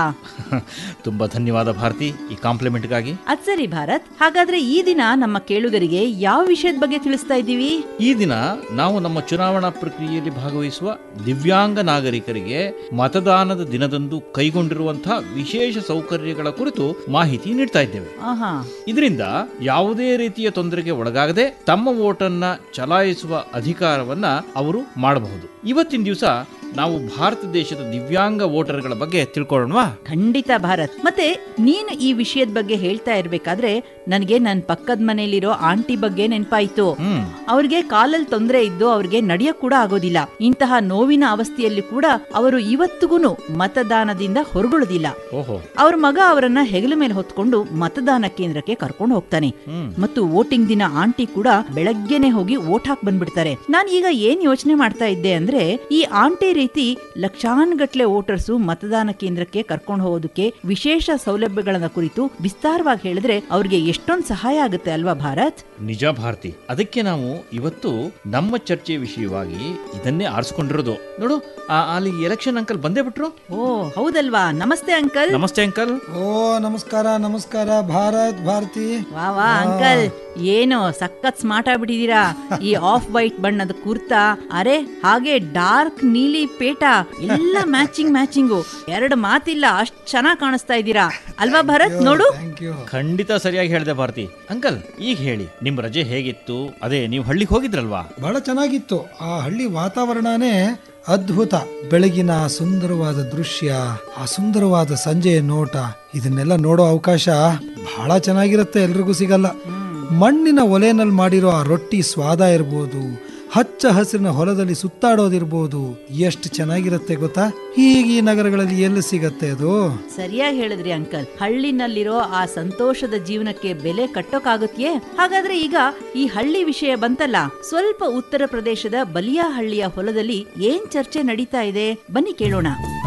ತುಂಬಾ ಧನ್ಯವಾದ ಭಾರತಿ ಈ ಕಾಂಪ್ಲಿಮೆಂಟ್ಗಾಗಿ ಅದ್ ಸರಿ ಭಾರತ್ ಹಾಗಾದ್ರೆ ಈ ದಿನ ನಮ್ಮ ಕೇಳುಗರಿಗೆ ಯಾವ ವಿಷಯದ ಬಗ್ಗೆ ತಿಳಿಸ್ತಾ ಇದ್ದೀವಿ ಈ ದಿನ ನಾವು ನಮ್ಮ ಚುನಾವಣಾ ಪ್ರಕ್ರಿಯೆಯಲ್ಲಿ ಭಾಗವಹಿಸುವ ದಿವ್ಯಾಂಗ ನಾಗರಿಕರಿಗೆ ಮತದಾನದ ದಿನದಂದು ಕೈಗೊಂಡಿರುವಂತಹ ವಿಶೇಷ ಸೌಕರ್ಯಗಳ ಕುರಿತು ಮಾಹಿತಿ ನೀಡ್ತಾ ಇದ್ದೇವೆ ಆಹಾ ಇದರಿಂದ ಯಾವುದೇ ರೀತಿಯ ತೊಂದರೆಗೆ ಒಳಗಾಗದೆ ತಮ್ಮ ವೋಟನ್ನ ಚಲಾಯಿಸುವ ಅಧಿಕಾರವನ್ನ ಅವರು ಮಾಡಬಹುದು ಇವತ್ತಿನ ದಿವಸ ನಾವು ಭಾರತ ದೇಶದ ದಿವ್ಯಾಂಗ ವೋಟರ್ಗಳ ಬಗ್ಗೆ ತಿಳ್ಕೊಳ್ಳೋಣವಾ ಖಂಡಿತ ಭಾರತ್ ಮತ್ತೆ ನೀನು ಈ ವಿಷಯದ ಬಗ್ಗೆ ಹೇಳ್ತಾ ಇರ್ಬೇಕಾದ್ರೆ ನನಗೆ ನನ್ನ ಪಕ್ಕದ ಮನೇಲಿರೋ ಆಂಟಿ ಬಗ್ಗೆ ನೆನಪಾಯ್ತು ಅವ್ರಿಗೆ ಕಾಲಲ್ಲಿ ತೊಂದರೆ ಇದ್ದು ಅವ್ರಿಗೆ ನಡೆಯಕ್ ಕೂಡ ಆಗೋದಿಲ್ಲ ಇಂತಹ ನೋವಿನ ಅವಸ್ಥೆಯಲ್ಲಿ ಕೂಡ ಅವರು ಇವತ್ತಿಗೂ ಮತದಾನದಿಂದ ಹೊರಗುಳುದಿಲ್ಲ ಓಹೋ ಅವ್ರ ಮಗ ಅವರನ್ನ ಹೆಗಲ ಮೇಲೆ ಹೊತ್ಕೊಂಡು ಮತದಾನ ಕೇಂದ್ರಕ್ಕೆ ಕರ್ಕೊಂಡು ಹೋಗ್ತಾನೆ ಮತ್ತು ವೋಟಿಂಗ್ ದಿನ ಆಂಟಿ ಕೂಡ ಬೆಳಗ್ಗೆನೆ ಹೋಗಿ ವೋಟ್ ಹಾಕ್ ಬಂದ್ಬಿಡ್ತಾರೆ ನಾನ್ ಈಗ ಏನ್ ಯೋಚನೆ ಮಾಡ್ತಾ ಇದ್ದೆ ಅಂದ್ರೆ ಈ ಆಂಟಿ ರೀತಿ ಲಕ್ಷಾನ್ಗಟ್ಲೆ ವೋಟರ್ಸು ಮತದಾನ ಕೇಂದ್ರಕ್ಕೆ ಕರ್ಕೊಂಡು ಹೋಗೋದಕ್ಕೆ ವಿಶೇಷ ಸೌಲಭ್ಯಗಳನ್ನ ಕುರಿತು ವಿಸ್ತಾರವಾಗಿ ಹೇಳಿದ್ರೆ ಅವ್ರಿಗೆ ಎಷ್ಟೊಂದ್ ಸಹಾಯ ಆಗುತ್ತೆ ಅಲ್ವಾ ಭಾರತ್ ನಿಜ ಭಾರತಿ ಅದಕ್ಕೆ ನಾವು ಇವತ್ತು ನಮ್ಮ ಚರ್ಚೆ ವಿಷಯವಾಗಿ ಇದನ್ನೇ ಆರಿಸ್ಕೊಂಡಿರೋದು ನೋಡು ಆ ಅಲ್ಲಿ ಎಲೆಕ್ಷನ್ ಅಂಕಲ್ ಬಂದೇ ಬಿಟ್ರು ಓ ಹೌದಲ್ವಾ ನಮಸ್ತೆ ಅಂಕಲ್ ನಮಸ್ತೆ ಅಂಕಲ್ ಓ ನಮಸ್ಕಾರ ನಮಸ್ಕಾರ ಭಾರತ್ ಭಾರತಿ ವಾ ವಾ ಅಂಕಲ್ ಏನು ಸಖತ್ ಸ್ಮಾರ್ಟ್ ಆಗ್ಬಿಟ್ಟಿದೀರಾ ಈ ಆಫ್ ವೈಟ್ ಬಣ್ಣದ ಕುರ್ತಾ ಅರೆ ಹಾಗೆ ಡಾರ್ಕ್ ನೀಲಿ ಪೇಟ ಎಲ್ಲ ಮ್ಯಾಚಿಂಗ್ ಮ್ಯಾಚಿಂಗು ಎರಡು ಮಾತಿಲ್ಲ ಅಷ್ಟ್ ಚೆನ್ನಾಗ್ ಕಾಣಿಸ್ತಾ ಇದ್ದೀರಾ ಅಲ್ವಾ ಭರತ್ ನೋಡು ಖಂಡಿತ ಸರಿಯಾಗಿ ಹೇಳಿದೆ ಭಾರತಿ ಅಂಕಲ್ ಈಗ ಹೇಳಿ ನಿಮ್ ರಜೆ ಹೇಗಿತ್ತು ಅದೇ ನೀವು ಹಳ್ಳಿಗೆ ಹೋಗಿದ್ರಲ್ವಾ ಬಹಳ ಚೆನ್ನಾಗಿತ್ತು ಆ ಹಳ್ಳಿ ವಾತಾವರಣನೇ ಅದ್ಭುತ ಬೆಳಗಿನ ಆ ಸುಂದರವಾದ ದೃಶ್ಯ ಆ ಸುಂದರವಾದ ಸಂಜೆಯ ನೋಟ ಇದನ್ನೆಲ್ಲ ನೋಡೋ ಅವಕಾಶ ಬಹಳ ಚೆನ್ನಾಗಿರುತ್ತೆ ಎಲ್ರಿಗೂ ಸಿಗಲ್ಲ ಮಣ್ಣಿನ ಒಲೆನಲ್ಲಿ ಮಾಡಿರೋ ಆ ರೊಟ್ಟಿ ಸ್ವಾದ ಇರ್ಬೋದು ಹಚ್ಚ ಹಸಿರಿನ ಹೊಲದಲ್ಲಿ ಸುತ್ತಾಡೋದಿರ್ಬೋದು ಎಷ್ಟು ಚೆನ್ನಾಗಿರುತ್ತೆ ಗೊತ್ತಾ ಈಗ ಈ ನಗರಗಳಲ್ಲಿ ಎಲ್ಲಿ ಸಿಗತ್ತೆ ಅದು ಸರಿಯಾಗಿ ಹೇಳಿದ್ರಿ ಅಂಕಲ್ ಹಳ್ಳಿನಲ್ಲಿರೋ ಆ ಸಂತೋಷದ ಜೀವನಕ್ಕೆ ಬೆಲೆ ಕಟ್ಟೋಕಾಗುತ್ತೆಯೇ ಹಾಗಾದ್ರೆ ಈಗ ಈ ಹಳ್ಳಿ ವಿಷಯ ಬಂತಲ್ಲ ಸ್ವಲ್ಪ ಉತ್ತರ ಪ್ರದೇಶದ ಬಲಿಯಾ ಹಳ್ಳಿಯ ಹೊಲದಲ್ಲಿ ಏನ್ ಚರ್ಚೆ ನಡೀತಾ ಇದೆ ಬನ್ನಿ ಕೇಳೋಣ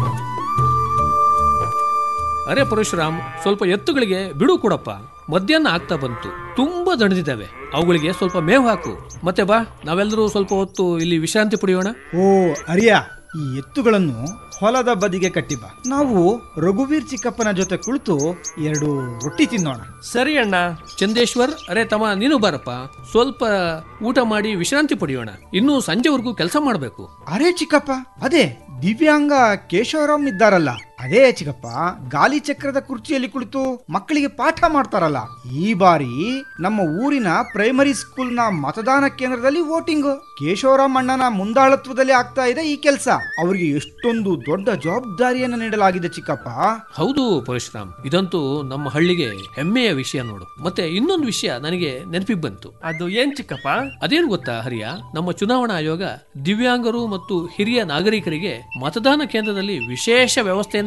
ಅರೆ ಪರಶುರಾಮ್ ಸ್ವಲ್ಪ ಎತ್ತುಗಳಿಗೆ ಬಿಡು ಕೊಡಪ್ಪ ಮಧ್ಯಾಹ್ನ ಆಗ್ತಾ ಬಂತು ತುಂಬಾ ದಣಿದಿದ್ದಾವೆ ಅವುಗಳಿಗೆ ಸ್ವಲ್ಪ ಮೇವು ಹಾಕು ಮತ್ತೆ ಬಾ ನಾವೆಲ್ಲರೂ ಸ್ವಲ್ಪ ಹೊತ್ತು ಇಲ್ಲಿ ವಿಶ್ರಾಂತಿ ಪಡೆಯೋಣ ಓ ಅರಿಯ ಈ ಎತ್ತುಗಳನ್ನು ಹೊಲದ ಬದಿಗೆ ಕಟ್ಟಿ ಬಾ ನಾವು ರಘುವೀರ್ ಚಿಕ್ಕಪ್ಪನ ಜೊತೆ ಕುಳಿತು ಎರಡು ರೊಟ್ಟಿ ತಿನ್ನೋಣ ಸರಿ ಅಣ್ಣ ಚಂದೇಶ್ವರ್ ಅರೆ ತಮ್ಮ ನೀನು ಬಾರಪ್ಪ ಸ್ವಲ್ಪ ಊಟ ಮಾಡಿ ವಿಶ್ರಾಂತಿ ಪಡೆಯೋಣ ಇನ್ನು ಸಂಜೆವರೆಗೂ ಕೆಲಸ ಮಾಡಬೇಕು ಅರೆ ಚಿಕ್ಕಪ್ಪ ಅದೇ ದಿವ್ಯಾಂಗ ಕೇಶವರಾಮ್ ಇದ್ದಾರಲ್ಲ ಅದೇ ಚಿಕ್ಕಪ್ಪ ಗಾಲಿ ಚಕ್ರದ ಕುರ್ಚಿಯಲ್ಲಿ ಕುಳಿತು ಮಕ್ಕಳಿಗೆ ಪಾಠ ಮಾಡ್ತಾರಲ್ಲ ಈ ಬಾರಿ ನಮ್ಮ ಊರಿನ ಪ್ರೈಮರಿ ಸ್ಕೂಲ್ನ ಮತದಾನ ಕೇಂದ್ರದಲ್ಲಿ ವೋಟಿಂಗ್ ಕೇಶವರಾಮ್ ಅಣ್ಣನ ಮುಂದಾಳತ್ವದಲ್ಲಿ ಆಗ್ತಾ ಇದೆ ಈ ಕೆಲಸ ಅವರಿಗೆ ಎಷ್ಟೊಂದು ದೊಡ್ಡ ಜವಾಬ್ದಾರಿಯನ್ನು ನೀಡಲಾಗಿದೆ ಚಿಕ್ಕಪ್ಪ ಹೌದು ಪರಶುರಾಮ್ ಇದಂತೂ ನಮ್ಮ ಹಳ್ಳಿಗೆ ಹೆಮ್ಮೆಯ ವಿಷಯ ನೋಡು ಮತ್ತೆ ಇನ್ನೊಂದು ವಿಷಯ ನನಗೆ ನೆನಪಿಗೆ ಬಂತು ಅದು ಏನ್ ಚಿಕ್ಕಪ್ಪ ಅದೇನು ಗೊತ್ತಾ ಹರಿಯ ನಮ್ಮ ಚುನಾವಣಾ ಆಯೋಗ ದಿವ್ಯಾಂಗರು ಮತ್ತು ಹಿರಿಯ ನಾಗರಿಕರಿಗೆ ಮತದಾನ ಕೇಂದ್ರದಲ್ಲಿ ವಿಶೇಷ ವ್ಯವಸ್ಥೆಯನ್ನ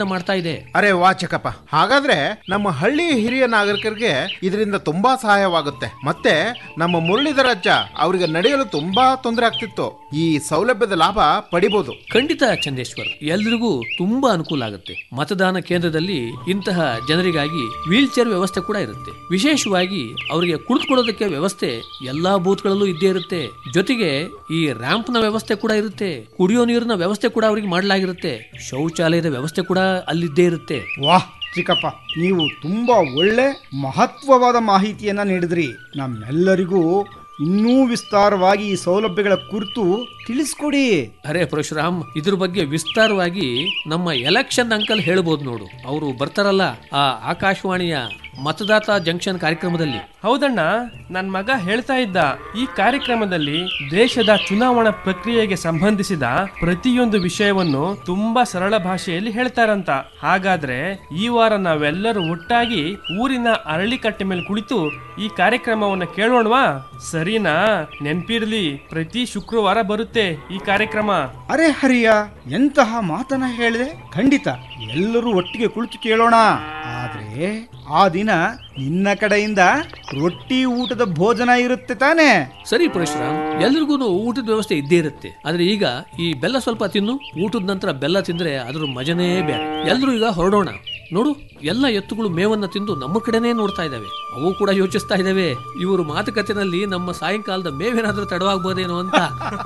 ಮಾಡ್ತಾ ಇದೆ ಅರೆ ವಾಚಕಪ್ಪ ಹಾಗಾದ್ರೆ ನಮ್ಮ ಹಳ್ಳಿ ಹಿರಿಯ ನಾಗರಿಕರಿಗೆ ಇದರಿಂದ ತುಂಬಾ ಸಹಾಯವಾಗುತ್ತೆ ಮತ್ತೆ ನಮ್ಮ ಮುರಳೀಧರಜ್ಜ ಅವರಿಗೆ ನಡೆಯಲು ತುಂಬಾ ತೊಂದರೆ ಆಗ್ತಿತ್ತು ಈ ಸೌಲಭ್ಯದ ಲಾಭ ಪಡಿಬಹುದು ಖಂಡಿತ ಚಂದೇಶ್ವರ್ ಎಲ್ರಿಗೂ ತುಂಬಾ ಅನುಕೂಲ ಆಗುತ್ತೆ ಮತದಾನ ಕೇಂದ್ರದಲ್ಲಿ ಇಂತಹ ಜನರಿಗಾಗಿ ವೀಲ್ ಚೇರ್ ವ್ಯವಸ್ಥೆ ಕೂಡ ಇರುತ್ತೆ ವಿಶೇಷವಾಗಿ ಅವರಿಗೆ ಕುಳಿತುಕೊಳ್ಳೋದಕ್ಕೆ ವ್ಯವಸ್ಥೆ ಎಲ್ಲಾ ಬೂತ್ಗಳಲ್ಲೂ ಇದ್ದೇ ಇರುತ್ತೆ ಜೊತೆಗೆ ಈ ರ್ಯಾಂಪ್ ನ ವ್ಯವಸ್ಥೆ ಕೂಡ ಇರುತ್ತೆ ಕುಡಿಯೋ ನೀರಿನ ವ್ಯವಸ್ಥೆ ಕೂಡ ಅವರಿಗೆ ಮಾಡಲಾಗಿರುತ್ತೆ ಶೌಚಾಲಯದ ವ್ಯವಸ್ಥೆ ಕೂಡ ಅಲ್ಲಿದ್ದೇ ಇರುತ್ತೆ ವಾಹ್ ಚಿಕ್ಕಪ್ಪ ನೀವು ತುಂಬಾ ಒಳ್ಳೆ ಮಹತ್ವವಾದ ಮಾಹಿತಿಯನ್ನ ನೀಡಿದ್ರಿ ನಮ್ಮೆಲ್ಲರಿಗೂ ಇನ್ನೂ ವಿಸ್ತಾರವಾಗಿ ಈ ಸೌಲಭ್ಯಗಳ ಕುರಿತು ತಿಳಿಸ್ಕೊಡಿ ಅರೆ ಪರಶುರಾಮ್ ಇದ್ರ ಬಗ್ಗೆ ವಿಸ್ತಾರವಾಗಿ ನಮ್ಮ ಎಲೆಕ್ಷನ್ ಅಂಕಲ್ ಹೇಳ್ಬೋದು ನೋಡು ಅವರು ಬರ್ತಾರಲ್ಲ ಆ ಆಕಾಶವಾಣಿಯ ಮತದಾತ ಜಂಕ್ಷನ್ ಕಾರ್ಯಕ್ರಮದಲ್ಲಿ ಹೌದಣ್ಣ ನನ್ನ ಮಗ ಹೇಳ್ತಾ ಇದ್ದ ಈ ಕಾರ್ಯಕ್ರಮದಲ್ಲಿ ದೇಶದ ಚುನಾವಣಾ ಪ್ರಕ್ರಿಯೆಗೆ ಸಂಬಂಧಿಸಿದ ಪ್ರತಿಯೊಂದು ವಿಷಯವನ್ನು ತುಂಬಾ ಸರಳ ಭಾಷೆಯಲ್ಲಿ ಹೇಳ್ತಾರಂತ ಹಾಗಾದ್ರೆ ಈ ವಾರ ನಾವೆಲ್ಲರೂ ಒಟ್ಟಾಗಿ ಊರಿನ ಅರಳಿಕಟ್ಟೆ ಮೇಲೆ ಕುಳಿತು ಈ ಕಾರ್ಯಕ್ರಮವನ್ನ ಕೇಳೋಣವಾ ಸರಿನಾ ನೆನ್ಪಿರ್ಲಿ ಪ್ರತಿ ಶುಕ್ರವಾರ ಬರುತ್ತೆ ಈ ಕಾರ್ಯಕ್ರಮ ಅರೆ ಹರಿಯ ಎಂತಹ ಮಾತನ್ನ ಹೇಳಿದೆ ಖಂಡಿತ ಎಲ್ಲರೂ ಒಟ್ಟಿಗೆ ಕುಳಿತು ಕೇಳೋಣ ಆದ್ರೆ ಆ ದಿನ ನಿನ್ನ ಕಡೆಯಿಂದ ರೊಟ್ಟಿ ಊಟದ ಭೋಜನ ಇರುತ್ತೆ ತಾನೇ ಸರಿ ಪರಶುರಾಮ್ ಎಲ್ರಿಗೂ ಊಟದ ವ್ಯವಸ್ಥೆ ಇದ್ದೇ ಇರುತ್ತೆ ಆದ್ರೆ ಈಗ ಈ ಬೆಲ್ಲ ಸ್ವಲ್ಪ ತಿನ್ನು ಊಟದ ನಂತರ ಬೆಲ್ಲ ತಿಂದ್ರೆ ಅದ್ರ ಮಜನೇ ಬೇರೆ ಎಲ್ರೂ ಈಗ ಹೊರಡೋಣ ನೋಡು ಎಲ್ಲ ಎತ್ತುಗಳು ಮೇವನ್ನ ತಿಂದು ನಮ್ಮ ಕಡೆನೇ ನೋಡ್ತಾ ಇದ್ದಾವೆ ಅವು ಕೂಡ ಯೋಚಿಸ್ತಾ ಇದ್ದಾವೆ ಇವರು ಮಾತುಕತೆನಲ್ಲಿ ನಮ್ಮ ಸಾಯಂಕಾಲದ ಮೇವೇನಾದ್ರೂ ತಡವಾಗ್ಬೋದೇನೋ ಅಂತ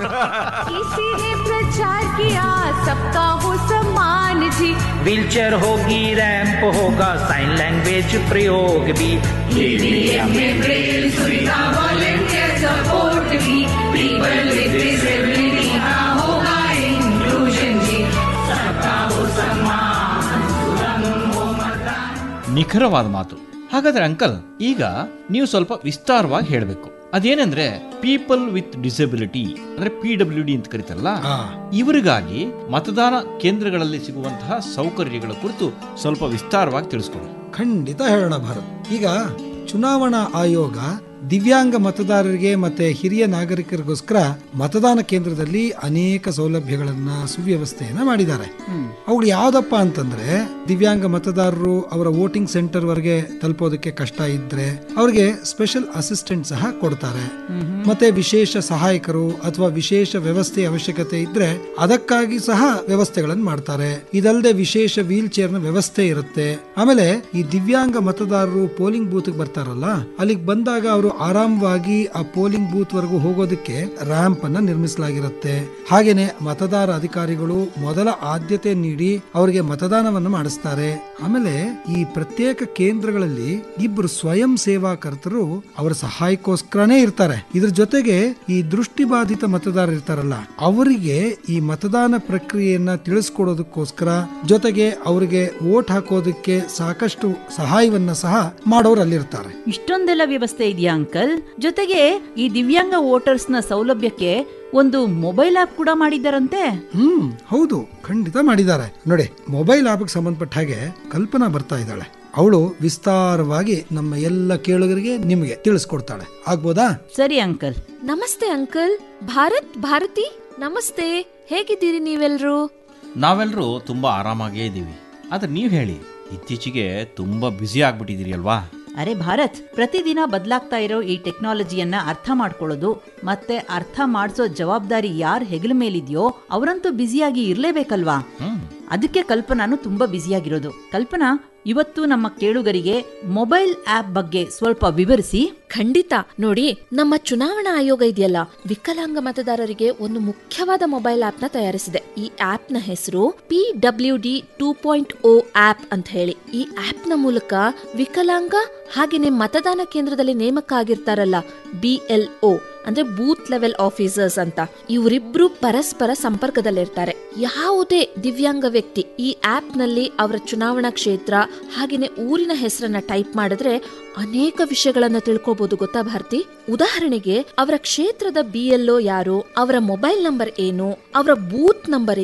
किसी ने प्रचार किया सबका हो सम्मान जी व्हीलचेयर होगी रैंप होगा साइन लैंग्वेज प्रयोग भी ईवीएम में ब्रेल सुविधा वॉलंटियर सपोर्ट भी पीपल विद डिसेबिलिटी का होगा इंक्लूजन जी सबका हो सम्मान सुगम हो मतदान ನಿಖರವಾದ ಮಾತು ಹಾಗಾದ್ರೆ ಅಂಕಲ್ ಈಗ ನೀವು ಸ್ವಲ್ಪ ವಿಸ್ತಾರವಾಗಿ ಹೇಳಬೇಕು ಅದೇನೆಂದ್ರೆ ಪೀಪಲ್ ವಿತ್ ಡಿಸಬಿಲಿಟಿ ಅಂದ್ರೆ ಪಿ ಡಬ್ಲ್ಯೂ ಡಿ ಅಂತ ಕರೀತಾರಲ್ಲ ಇವರಿಗಾಗಿ ಮತದಾನ ಕೇಂದ್ರಗಳಲ್ಲಿ ಸಿಗುವಂತಹ ಸೌಕರ್ಯಗಳ ಕುರಿತು ಸ್ವಲ್ಪ ವಿಸ್ತಾರವಾಗಿ ತಿಳಿಸ್ಕೊಡಿ ಖಂಡಿತ ಹೇಳೋಣ ಭಾರತ್ ಈಗ ಚುನಾವಣಾ ಆಯೋಗ ದಿವ್ಯಾಂಗ ಮತದಾರರಿಗೆ ಮತ್ತೆ ಹಿರಿಯ ನಾಗರಿಕರಿಗೋಸ್ಕರ ಮತದಾನ ಕೇಂದ್ರದಲ್ಲಿ ಅನೇಕ ಸೌಲಭ್ಯಗಳನ್ನ ಸುವ್ಯವಸ್ಥೆಯನ್ನ ಮಾಡಿದ್ದಾರೆ ಅವುಗಳು ಯಾವ್ದಪ್ಪ ಅಂತಂದ್ರೆ ದಿವ್ಯಾಂಗ ಮತದಾರರು ಅವರ ವೋಟಿಂಗ್ ಸೆಂಟರ್ ವರೆಗೆ ತಲುಪೋದಕ್ಕೆ ಕಷ್ಟ ಇದ್ರೆ ಅವ್ರಿಗೆ ಸ್ಪೆಷಲ್ ಅಸಿಸ್ಟೆಂಟ್ ಸಹ ಕೊಡ್ತಾರೆ ಮತ್ತೆ ವಿಶೇಷ ಸಹಾಯಕರು ಅಥವಾ ವಿಶೇಷ ವ್ಯವಸ್ಥೆ ಅವಶ್ಯಕತೆ ಇದ್ರೆ ಅದಕ್ಕಾಗಿ ಸಹ ವ್ಯವಸ್ಥೆಗಳನ್ನು ಮಾಡ್ತಾರೆ ಇದಲ್ಲದೆ ವಿಶೇಷ ವೀಲ್ ಚೇರ್ ನ ವ್ಯವಸ್ಥೆ ಇರುತ್ತೆ ಆಮೇಲೆ ಈ ದಿವ್ಯಾಂಗ ಮತದಾರರು ಪೋಲಿಂಗ್ ಬೂತ್ ಬರ್ತಾರಲ್ಲ ಅಲ್ಲಿಗೆ ಬಂದಾಗ ಅವರು ಆರಾಮವಾಗಿ ಆ ಪೋಲಿಂಗ್ ಬೂತ್ ವರೆಗೂ ಹೋಗೋದಕ್ಕೆ ರ್ಯಾಂಪ್ ಅನ್ನ ನಿರ್ಮಿಸಲಾಗಿರುತ್ತೆ ಹಾಗೇನೆ ಮತದಾರ ಅಧಿಕಾರಿಗಳು ಮೊದಲ ಆದ್ಯತೆ ನೀಡಿ ಅವರಿಗೆ ಮತದಾನವನ್ನು ಮಾಡಿಸ್ತಾರೆ ಆಮೇಲೆ ಈ ಪ್ರತ್ಯೇಕ ಕೇಂದ್ರಗಳಲ್ಲಿ ಇಬ್ಬರು ಸ್ವಯಂ ಸೇವಾಕರ್ತರು ಅವರ ಸಹಾಯಕ್ಕೋಸ್ಕರನೇ ಇರ್ತಾರೆ ಇದ್ರ ಜೊತೆಗೆ ಈ ದೃಷ್ಟಿಬಾಧಿತ ಮತದಾರರು ಇರ್ತಾರಲ್ಲ ಅವರಿಗೆ ಈ ಮತದಾನ ಪ್ರಕ್ರಿಯೆಯನ್ನ ತಿಳಿಸ್ಕೊಡೋದಕ್ಕೋಸ್ಕರ ಜೊತೆಗೆ ಅವರಿಗೆ ವೋಟ್ ಹಾಕೋದಕ್ಕೆ ಸಾಕಷ್ಟು ಸಹಾಯವನ್ನ ಸಹ ಮಾಡೋರು ಅಲ್ಲಿರ್ತಾರೆ ಇಷ್ಟೊಂದೆಲ್ಲ ವ್ಯವಸ್ಥೆ ಇದೆಯಾ ಅಂಕಲ್ ಜೊತೆಗೆ ಈ ದಿವ್ಯಾಂಗ ವೋಟರ್ಸ್ ನ ಸೌಲಭ್ಯಕ್ಕೆ ಒಂದು ಮೊಬೈಲ್ ಆಪ್ ಕೂಡ ಮಾಡಿದ್ದಾರಂತೆ ಹ್ಮ್ ಹೌದು ಖಂಡಿತ ಮಾಡಿದ್ದಾರೆ ನೋಡಿ ಮೊಬೈಲ್ ಆಪ್ಗೆ ಸಂಬಂಧಪಟ್ಟ ಹಾಗೆ ಕಲ್ಪನಾ ಬರ್ತಾ ಇದ್ದಾಳೆ ಅವಳು ವಿಸ್ತಾರವಾಗಿ ನಮ್ಮ ಎಲ್ಲ ಕೇಳುಗರಿಗೆ ನಿಮಗೆ ತಿಳಿಸ್ಕೊಡ್ತಾಳೆ ಆಗ್ಬೋದಾ ಸರಿ ಅಂಕಲ್ ನಮಸ್ತೆ ಅಂಕಲ್ ಭಾರತ್ ಭಾರತಿ ನಮಸ್ತೆ ಹೇಗಿದ್ದೀರಿ ನೀವೆಲ್ರೂ ನಾವೆಲ್ಲರೂ ತುಂಬಾ ಆರಾಮಾಗೇ ಇದ್ದೀವಿ ಆದ್ರೆ ನೀವು ಹೇಳಿ ಇತ್ತೀಚೆಗೆ ತುಂಬಾ ಬ್ಯುಸಿ ಆಗ್ಬಿಟ್ಟಿದ್ದೀರಿ ಅಲ್ವಾ ಅರೆ ಭಾರತ್ ಪ್ರತಿದಿನ ಬದಲಾಗ್ತಾ ಇರೋ ಈ ಟೆಕ್ನಾಲಜಿಯನ್ನ ಅರ್ಥ ಮಾಡ್ಕೊಳ್ಳೋದು ಮತ್ತೆ ಅರ್ಥ ಮಾಡಿಸೋ ಜವಾಬ್ದಾರಿ ಯಾರ ಹೆಗಲ ಮೇಲಿದೆಯೋ ಅವರಂತೂ ಬ್ಯುಸಿಯಾಗಿ ಇರ್ಲೇಬೇಕಲ್ವಾ ಅದಕ್ಕೆ ಕಲ್ಪನಾನು ತುಂಬಾ ಬ್ಯುಸಿಯಾಗಿರೋದು ಕಲ್ಪನಾ ಇವತ್ತು ನಮ್ಮ ಕೇಳುಗರಿಗೆ ಮೊಬೈಲ್ ಆಪ್ ಬಗ್ಗೆ ಸ್ವಲ್ಪ ವಿವರಿಸಿ ಖಂಡಿತ ನೋಡಿ ನಮ್ಮ ಚುನಾವಣಾ ಆಯೋಗ ಇದೆಯಲ್ಲ ವಿಕಲಾಂಗ ಮತದಾರರಿಗೆ ಒಂದು ಮುಖ್ಯವಾದ ಮೊಬೈಲ್ ಆಪ್ ನ ತಯಾರಿಸಿದೆ ಈ ಆಪ್ ನ ಹೆಸರು P W D two point O app ಅಂತ ಹೇಳಿ ಈ ಆಪ್ ನ ಮೂಲಕ ವಿಕಲಾಂಗ ಹಾಗೇನೆ ಮತದಾನ ಕೇಂದ್ರದಲ್ಲಿ ನೇಮಕ ಆಗಿರ್ತಾರಲ್ಲ ಬಿ ಎಲ್ ಒ ಅಂದ್ರೆ ಬೂತ್ ಲೆವೆಲ್ ಆಫೀಸರ್ಸ್ ಅಂತ ಇವರಿಬ್ರು ಪರಸ್ಪರ ಸಂಪರ್ಕದಲ್ಲಿರ್ತಾರೆ ಯಾವುದೇ ದಿವ್ಯಾಂಗ ವ್ಯಕ್ತಿ ಈ ಆಪ್ ನಲ್ಲಿ ಅವರ ಚುನಾವಣಾ ಕ್ಷೇತ್ರ ಹಾಗೇನೆ ಊರಿನ ಹೆಸರನ್ನ ಟೈಪ್ ಮಾಡಿದ್ರೆ ಅನೇಕ ವಿಷಯಗಳನ್ನ ತಿಳ್ಕೋಬಹುದು ಗೊತ್ತಾ ಭಾರತಿ ಉದಾಹರಣೆಗೆ ಅವರ ಕ್ಷೇತ್ರದ ಬಿ ಯಾರು ಅವರ ಮೊಬೈಲ್ ನಂಬರ್ ಏನು ಅವರ ಬೂತ್ ನಂಬರ್ ಏನು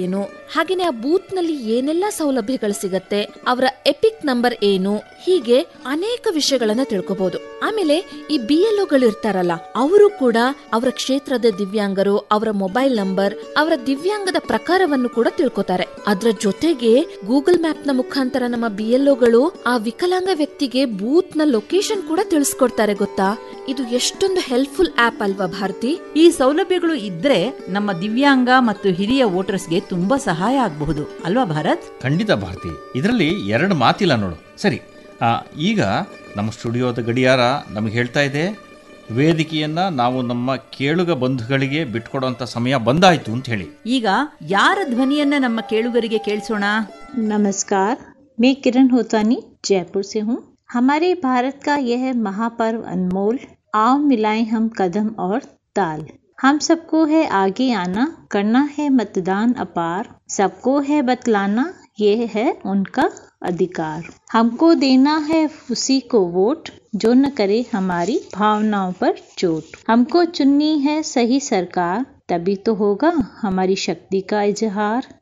ಹಾಗೇನೆ ಆ ಬೂತ್ ನಲ್ಲಿ ಏನೆಲ್ಲ ಸೌಲಭ್ಯಗಳು ಸಿಗತ್ತೆ ಅವರ ಎಪಿಕ್ ನಂಬರ್ ಏನು ಹೀಗೆ ಅನೇಕ ವಿಷಯಗಳನ್ನ ತಿಳ್ಕೊಬಹುದು ಆಮೇಲೆ ಈ ಬಿ ಎಲ್ ಇರ್ತಾರಲ್ಲ ಅವರು ಕೂಡ ಅವರ ಕ್ಷೇತ್ರದ ದಿವ್ಯಾಂಗರು ಅವರ ಮೊಬೈಲ್ ನಂಬರ್ ಅವರ ದಿವ್ಯಾಂಗದ ಪ್ರಕಾರವನ್ನು ಕೂಡ ತಿಳ್ಕೊತಾರೆ ಅದ್ರ ಜೊತೆಗೆ ಗೂಗಲ್ ಮ್ಯಾಪ್ ನ ಮುಖಾಂತರ ನಮ್ಮ ಬಿ ಎಲ್ ಆ ವಿಕಲಾಂಗ ವ್ಯಕ್ತಿಗೆ ಬೂತ್ ನ ಲೊಕೇಶನ್ ಕೂಡ ತಿಳಿಸ್ಕೊಡ್ತಾರೆ ಗೊತ್ತಾ ಇದು ಎಷ್ಟೊಂದು ಹೆಲ್ಪ್ಫುಲ್ ಆಪ್ ಅಲ್ವಾ ಭಾರತಿ ಈ ಸೌಲಭ್ಯಗಳು ಇದ್ರೆ ನಮ್ಮ ದಿವ್ಯಾಂಗ ಮತ್ತು ಹಿರಿಯ ವೋಟರ್ಸ್ಗೆ ತುಂಬಾ ಸಹಾಯ ಆಗಬಹುದು ಅಲ್ವಾ ಭಾರತ್ ಖಂಡಿತ ಭಾರತಿ ಇದರಲ್ಲಿ ಎರಡು ಮಾತಿಲ್ಲ ನೋಡು ಸರಿ ಆ, ಈಗ ನಮ್ಮ ಸ್ಟುಡಿಯೋದ ಗಡಿಯಾರ ನಮಗೆ ಹೇಳ್ತಾ ಇದೆ ವೇದಿಕೆಯನ್ನ ನಾವು ನಮ್ಮ ಕೇಳುಗ ಬಂಧುಗಳಿಗೆ ಬಿಟ್ಕೊಡುವಂಥ ಸಮಯ ಬಂದಾಯ್ತು ಅಂತ ಹೇಳಿ ಈಗ ಯಾರ ಧ್ವನಿಯನ್ನ ನಮ್ಮ ಕೇಳುಗರಿಗೆ ಕೇಳಿಸೋಣ नमस्कार मैं किरण होतानी जयपुर से हूँ हमारे भारत का यह महापर्व अनमोल आओ मिलाएं हम कदम और ताल हम सबको है आगे आना करना है मतदान अपार सबको है बतलाना ये है उनका अधिकार हमको देना है उसी को वोट जो न करे हमारी भावनाओं पर चोट हमको चुननी है सही सरकार तभी तो होगा हमारी शक्ति का इजहार